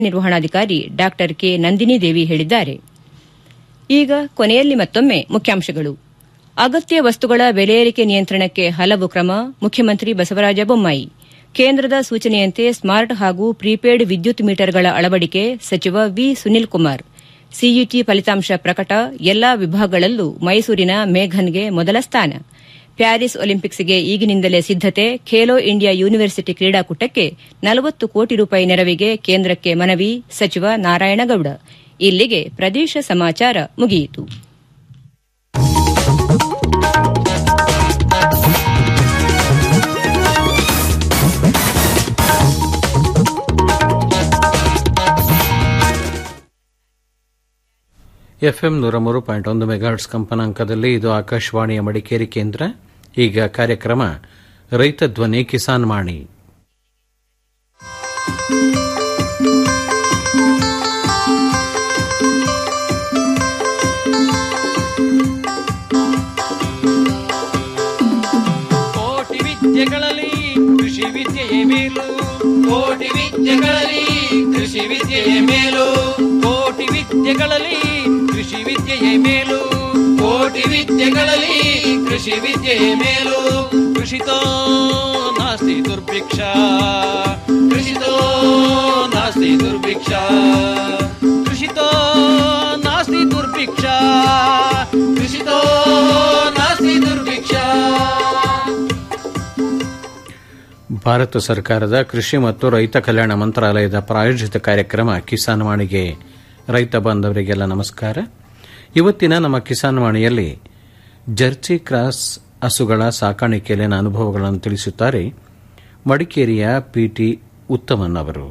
ನಿರ್ವಹಣಾಧಿಕಾರಿ ಡಾ ಕೆ ನಂದಿನಿ ದೇವಿ ಹೇಳಿದ್ದಾರೆ ಈಗ ಕೊನೆಯಲ್ಲಿ ಮತ್ತೊಮ್ಮೆ ಮುಖ್ಯಾಂಶಗಳು ಅಗತ್ಯ ವಸ್ತುಗಳ ಬೆಲೆ ಏರಿಕೆ ನಿಯಂತ್ರಣಕ್ಕೆ ಹಲವು ಕ್ರಮ ಮುಖ್ಯಮಂತ್ರಿ ಬಸವರಾಜ ಬೊಮ್ಮಾಯಿ ಕೇಂದ್ರದ ಸೂಚನೆಯಂತೆ ಸ್ಮಾರ್ಟ್ ಹಾಗೂ ಪ್ರೀಪೇಡ್ ವಿದ್ಯುತ್ ಮೀಟರ್ಗಳ ಅಳವಡಿಕೆ ಸಚಿವ ವಿ ಸುನಿಲ್ ಕುಮಾರ್ ಸಿಇಟಿ ಫಲಿತಾಂಶ ಪ್ರಕಟ ಎಲ್ಲಾ ವಿಭಾಗಗಳಲ್ಲೂ ಮೈಸೂರಿನ ಮೇಘನ್ಗೆ ಮೊದಲ ಸ್ಥಾನ ಪ್ಯಾರಿಸ್ ಒಲಿಂಪಿಕ್ಸ್ಗೆ ಈಗಿನಿಂದಲೇ ಸಿದ್ದತೆ ಖೇಲೋ ಇಂಡಿಯಾ ಯೂನಿವರ್ಸಿಟಿ ಕ್ರೀಡಾಕೂಟಕ್ಕೆ ನಲವತ್ತು ಕೋಟಿ ರೂಪಾಯಿ ನೆರವಿಗೆ ಕೇಂದ್ರಕ್ಕೆ ಮನವಿ ಸಚಿವ ನಾರಾಯಣಗೌಡ ಇಲ್ಲಿಗೆ ಪ್ರದೇಶ ಸಮಾಚಾರ ಮುಗಿಯಿತು ಎಫ್ಎಂ ನೂರ ಮೂರು ಪಾಯಿಂಟ್ ಒಂದು ಮೆಗಾಹರ್ಟ್ಸ್ ಕಂಪನಾಂಕದಲ್ಲಿ ಇದು ಆಕಾಶವಾಣಿಯ ಮಡಿಕೇರಿ ಕೇಂದ್ರ ಈಗ ಕಾರ್ಯಕ್ರಮ ರೈತ ಧ್ವನಿ ಕಿಸಾನ್ ವಾಣಿ ಕೋಟಿ ವಿದ್ಯೆಗಳಲ್ಲಿ ಕೃಷಿ ವಿದ್ಯೆಯೇ ಮೇಲು ಕೋಟಿ ವಿದ್ಯೆಗಳಲ್ಲಿ ಕೃಷಿ ವಿದ್ಯೆಯೇ ಮೇಲು ಕೋಟಿ ವಿದ್ಯೆಗಳಲ್ಲಿ ಕೃಷಿ ವಿದ್ಯೆಯೇ ಮೇಲು ಕೋಟಿ ವಿದ್ಯೆಗಳಲ್ಲಿ ಕೃಷಿ ವಿದ್ಯೆಯೇ ಮೇಲು ಕೃಷಿತೋ ನಾಸ್ತಿ ದುರ್ಭಿಕ್ಷ ಕೃಷಿತೋ ನಾಸ್ತಿ ದುರ್ಭಿಕ್ಷ ಕೃಷಿತೋ ನಾಸ್ತಿ ದುರ್ಭಿಕ್ಷ ಕೃಷಿತೋ ನಾಸ್ತಿ ದುರ್ಭಿಕ್ಷ ಭಾರತ ಸರ್ಕಾರದ ಕೃಷಿ ಮತ್ತು ರೈತ ಕಲ್ಯಾಣ ಮಂತ್ರಾಲಯದ ಪ್ರಾಯೋಜಿತ ಕಾರ್ಯಕ್ರಮ ಕಿಸಾನ್ ವಾಣಿಗೆ ರೈತ ಬಾಂಧವರಿಗೆಲ್ಲ ನಮಸ್ಕಾರ ಇವತ್ತಿನ ನಮ್ಮ ಕಿಸಾನ್ ವಾಣಿಯಲ್ಲಿ ಜರ್ಸಿ ಕ್ರಾಸ್ ಹಸುಗಳ ಸಾಕಾಣಿಕೆಯಲ್ಲಿನ ಅನುಭವಗಳನ್ನು ತಿಳಿಸುತ್ತಾರೆ ಮಡಿಕೇರಿಯ ಪಿಟಿ ಉತ್ತಮನ್ ಅವರು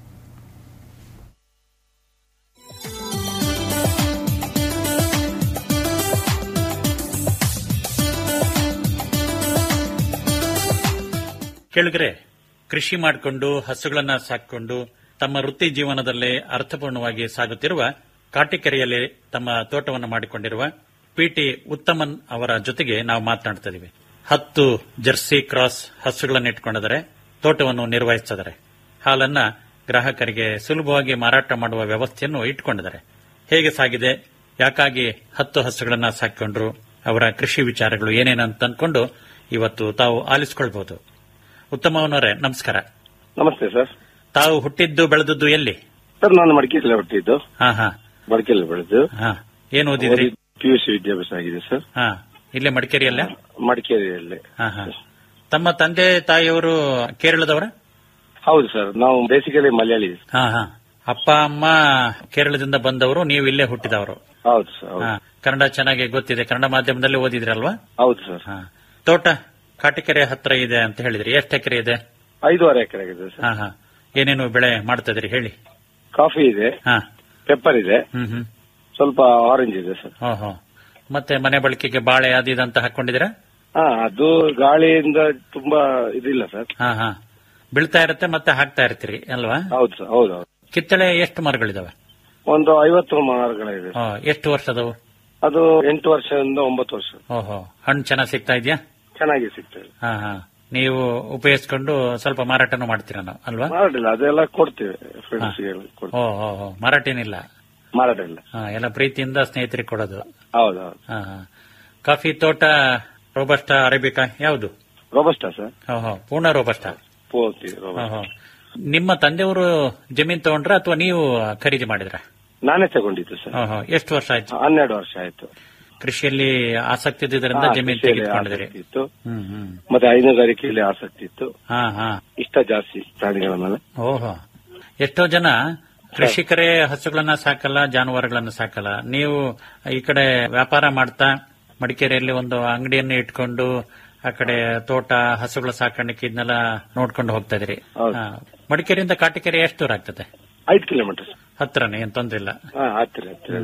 ಕೆಳಗರೆ ಕೃಷಿ ಮಾಡಿಕೊಂಡು ಹಸುಗಳನ್ನ ಸಾಕಿಕೊಂಡು ತಮ್ಮ ವೃತ್ತಿ ಜೀವನದಲ್ಲಿ ಅರ್ಥಪೂರ್ಣವಾಗಿ ಸಾಗುತ್ತಿರುವ ಕಾಟಿಕೆರೆಯಲ್ಲಿ ತಮ್ಮ ತೋಟವನ್ನು ಮಾಡಿಕೊಂಡಿರುವ ಪಿಟಿ ಉತ್ತಮನ್ ಅವರ ಜೊತೆಗೆ ನಾವು ಮಾತನಾಡ್ತಾ ಇದೀವಿ ಹತ್ತು ಜರ್ಸಿ ಕ್ರಾಸ್ ಹಸುಗಳನ್ನು ಇಟ್ಕೊಂಡಿದ್ದಾರೆ ತೋಟವನ್ನು ನಿರ್ವಹಿಸ್ತಿದ್ದಾರೆ ಹಾಲನ್ನ ಗ್ರಾಹಕರಿಗೆ ಸುಲಭವಾಗಿ ಮಾರಾಟ ಮಾಡುವ ವ್ಯವಸ್ಥೆಯನ್ನು ಇಟ್ಕೊಂಡಿದ್ದಾರೆ ಹೇಗೆ ಸಾಗಿದೆ ಯಾಕಾಗಿ ಹತ್ತು ಹಸುಗಳನ್ನ ಸಾಕಿಕೊಂಡ್ರು ಅವರ ಕೃಷಿ ವಿಚಾರಗಳು ಏನೇನಂತ ಅನ್ಕೊಂಡು ಇವತ್ತು ತಾವು ಆಲಿಸಿಕೊಳ್ಬಹುದು ಉತ್ತಮವನವರೇ ನಮಸ್ಕಾರ ನಮಸ್ತೆ ಸರ್ ತಾವು ಹುಟ್ಟಿದ್ದು ಬೆಳೆದದ್ದು ಎಲ್ಲಿ ಸರ್ ನಾನು ಮಡಿಕೇರಿಯಲ್ಲಿ ಹುಟ್ಟಿದ್ದು ಹಾ ಹಾ ಮಡಿಕೇರಿಯಲ್ಲಿ ಬೆಳೆದು ಹಾ ಏನ್ ಓದಿದ್ರಿ ಪಿಯುಸಿ ವಿದ್ಯಾಭ್ಯಾಸ ಆಗಿದೆ ಸರ್ ಹಾ ಇಲ್ಲೇ ಮಡಿಕೇರಿಯಲ್ಲ ಮಡಿಕೇರಿಯಲ್ಲಿ ಹಾ ಹಾ ತಮ್ಮ ತಂದೆ ತಾಯಿಯವರು ಕೇರಳದವರ ಹೌದು ಸರ್ ನಾವು ಬೇಸಿಕಲಿ ಮಲಯಾಳಿ ಹಾ ಹಾ ಅಪ್ಪ ಅಮ್ಮ ಕೇರಳದಿಂದ ಬಂದವರು ನೀವು ಇಲ್ಲೇ ಹುಟ್ಟಿದವರು ಹೌದು ಸರ್ ಹೌದು. ಹಾ ಕನ್ನಡ ಚೆನ್ನಾಗಿ ಗೊತ್ತಿದೆ ಕನ್ನಡ ಮಾಧ್ಯಮದಲ್ಲಿ ಓದಿದ್ರಲ್ವಾ ಹೌದು ಸರ್ ಹಾ ತೋಟ ಕಾಟಿಕೆರೆ ಹತ್ರ ಇದೆ ಅಂತ ಹೇಳಿದ್ರಿ ಎಷ್ಟು ಎಕರೆ ಇದೆ ಐದೂವರೆ ಎಕರೆ ಆಗಿದೆ ಸರ್ ಹಾ ಹಾ ಏನೇನು ಬೆಳೆ ಮಾಡ್ತಾ ಇದ್ರಿ ಹೇಳಿ ಕಾಫಿ ಇದೆ ಹಾ ಪೆಪ್ಪರ್ ಇದೆ ಹ್ಮ್ ಹ್ಮ್ ಸ್ವಲ್ಪ ಆರೆಂಜ್ ಇದೆ ಸರ್ ಓಹೋ ಮತ್ತೆ ಮನೆ ಬಳಕೆಗೆ ಬಾಳೆ ಅದು ಇದು ಅಂತ ಹಾಕೊಂಡಿದ್ದೀರಾ ಹಾ ಅದು ಗಾಳಿಯಿಂದ ತುಂಬಾ ಇದಿಲ್ಲ ಸರ್ ಹಾ ಹಾ ಬೀಳ್ತಾ ಇರುತ್ತೆ ಮತ್ತೆ ಹಾಕ್ತಾ ಇರ್ತೀರಿ ಅಲ್ವಾ ಹೌದು ಸರ್ ಹೌದು ಹೌದು ಕಿತ್ತಳೆ ಎಷ್ಟು ಮರಗಳಿದಾವೆ ಒಂದು ಐವತ್ತು ಮರಗಳಿದೆ ಆ, ಎಷ್ಟು ವರ್ಷದವು ಅದು ಎಂಟು ವರ್ಷದಿಂದ ಒಂಬತ್ತು ವರ್ಷ ಓಹೋ ಹಣ್ಣು ಚೆನ್ನಾಗಿ ಸಿಗ್ತಾ ಇದೆಯಾ ಚೆನ್ನಾಗಿ ಸಿಗ್ತದೆ ಹಾ ಹಾ ನೀವು ಉಪಯೋಗಿಸ್ಕೊಂಡು ಸ್ವಲ್ಪ ಮಾರಾಟನೂ ಮಾಡ್ತೀರಾ ನಾವು ಅಲ್ವಾ ಮಾರಾಟ ಇಲ್ಲ ಅದೆಲ್ಲ ಕೊಡ್ತೇವೆ ಫ್ರೆಂಡ್ಸ್ಗೆ ಕೊಡ್ತೇವೆ ಓ ಹೋ ಹೋ ಮಾರಾಟ ಏನಿಲ್ಲ ಮಾರಾಟ ಇಲ್ಲ ಹಾ, ಎಲ್ಲ ಪ್ರೀತಿಯಿಂದ ಸ್ನೇಹಿತರಿಗೆ ಕೊಡೋದು ಹೌದು ಹೌದು ಹಾ ಹಾ ಕಾಫಿ ತೋಟ ರೋಬಸ್ಟ ಅರೇಬಿಕಾ ಯಾವುದು ರೋಬಸ್ಟಾ ಸರ್ ಓಹೋ ಪೂರ್ಣ ರೋಬಸ್ಟ ಪೂರ್ತಿ ರೋಬಸ್ಟಾ ಓಹೋ ನಿಮ್ಮ ತಂದೆಯವರು ಜಮೀನ್ ತಗೊಂಡ್ರ ಅಥವಾ ನೀವು ಖರೀದಿ ಮಾಡಿದ್ರ ನಾನೇ ತಗೊಂಡಿದ್ದು ಸರ್ ಓಹೋ ಎಷ್ಟು ವರ್ಷ ಆಯ್ತು ಹನ್ನೆರಡು ವರ್ಷ ಆಯ್ತು ಕೃಷಿಯಲ್ಲಿ ಆಸಕ್ತಿ ಇದ್ದಿದ್ದರಿಂದ ಹಾ, ಜಮೀನ್ ಕೃಷಿಯಲ್ಲಿ ತೆಗೆದುಕೊಂಡಿದ್ರಿ ಆಸಕ್ತಿ ಇತ್ತು ಹ್ಮ್ ಹ್ಮ್ ಮತ್ತೆ ಹೈನುಗಾರಿಕೆಯಲ್ಲಿ ಆಸಕ್ತಿ ಇತ್ತು ಹಾ ಹಾ ಇಷ್ಟ ಜಾಸ್ತಿ ಪ್ರಾಣಿಗಳ ಮೇಲೆ ಓಹೋ ಎಷ್ಟೋ ಜನ ಕೃಷಿಕರೇ ಹಸುಗಳನ್ನ ಸಾಕಲ್ಲ ಜಾನುವಾರುಗಳನ್ನ ಸಾಕಲ್ಲ ನೀವು ಈ ಕಡೆ ವ್ಯಾಪಾರ ಮಾಡ್ತಾ ಮಡಿಕೇರಿಯಲ್ಲಿ ಒಂದು ಅಂಗಡಿಯನ್ನು ಇಟ್ಕೊಂಡು ಆ ಕಡೆ ತೋಟ ಹಸುಗಳ ಸಾಕಾಣಿಕೆ ಇದನ್ನೆಲ್ಲ ನೋಡ್ಕೊಂಡು ಹೋಗ್ತಾ ಇದ್ರಿ ಹೌದು. ಹಾ. ಮಡಿಕೇರಿಯಿಂದ ಕಾಟಿಕೆರೆ ಎಷ್ಟು ದೂರ ಆಗ್ತದೆ ಐದು ಕಿಲೋಮೀಟರ್ ಹತ್ರನೇ ಏನ್ ತೊಂದ್ರೆ ಇಲ್ಲ ಹಾ ಹತ್ತಿರ ಹತ್ತಿರ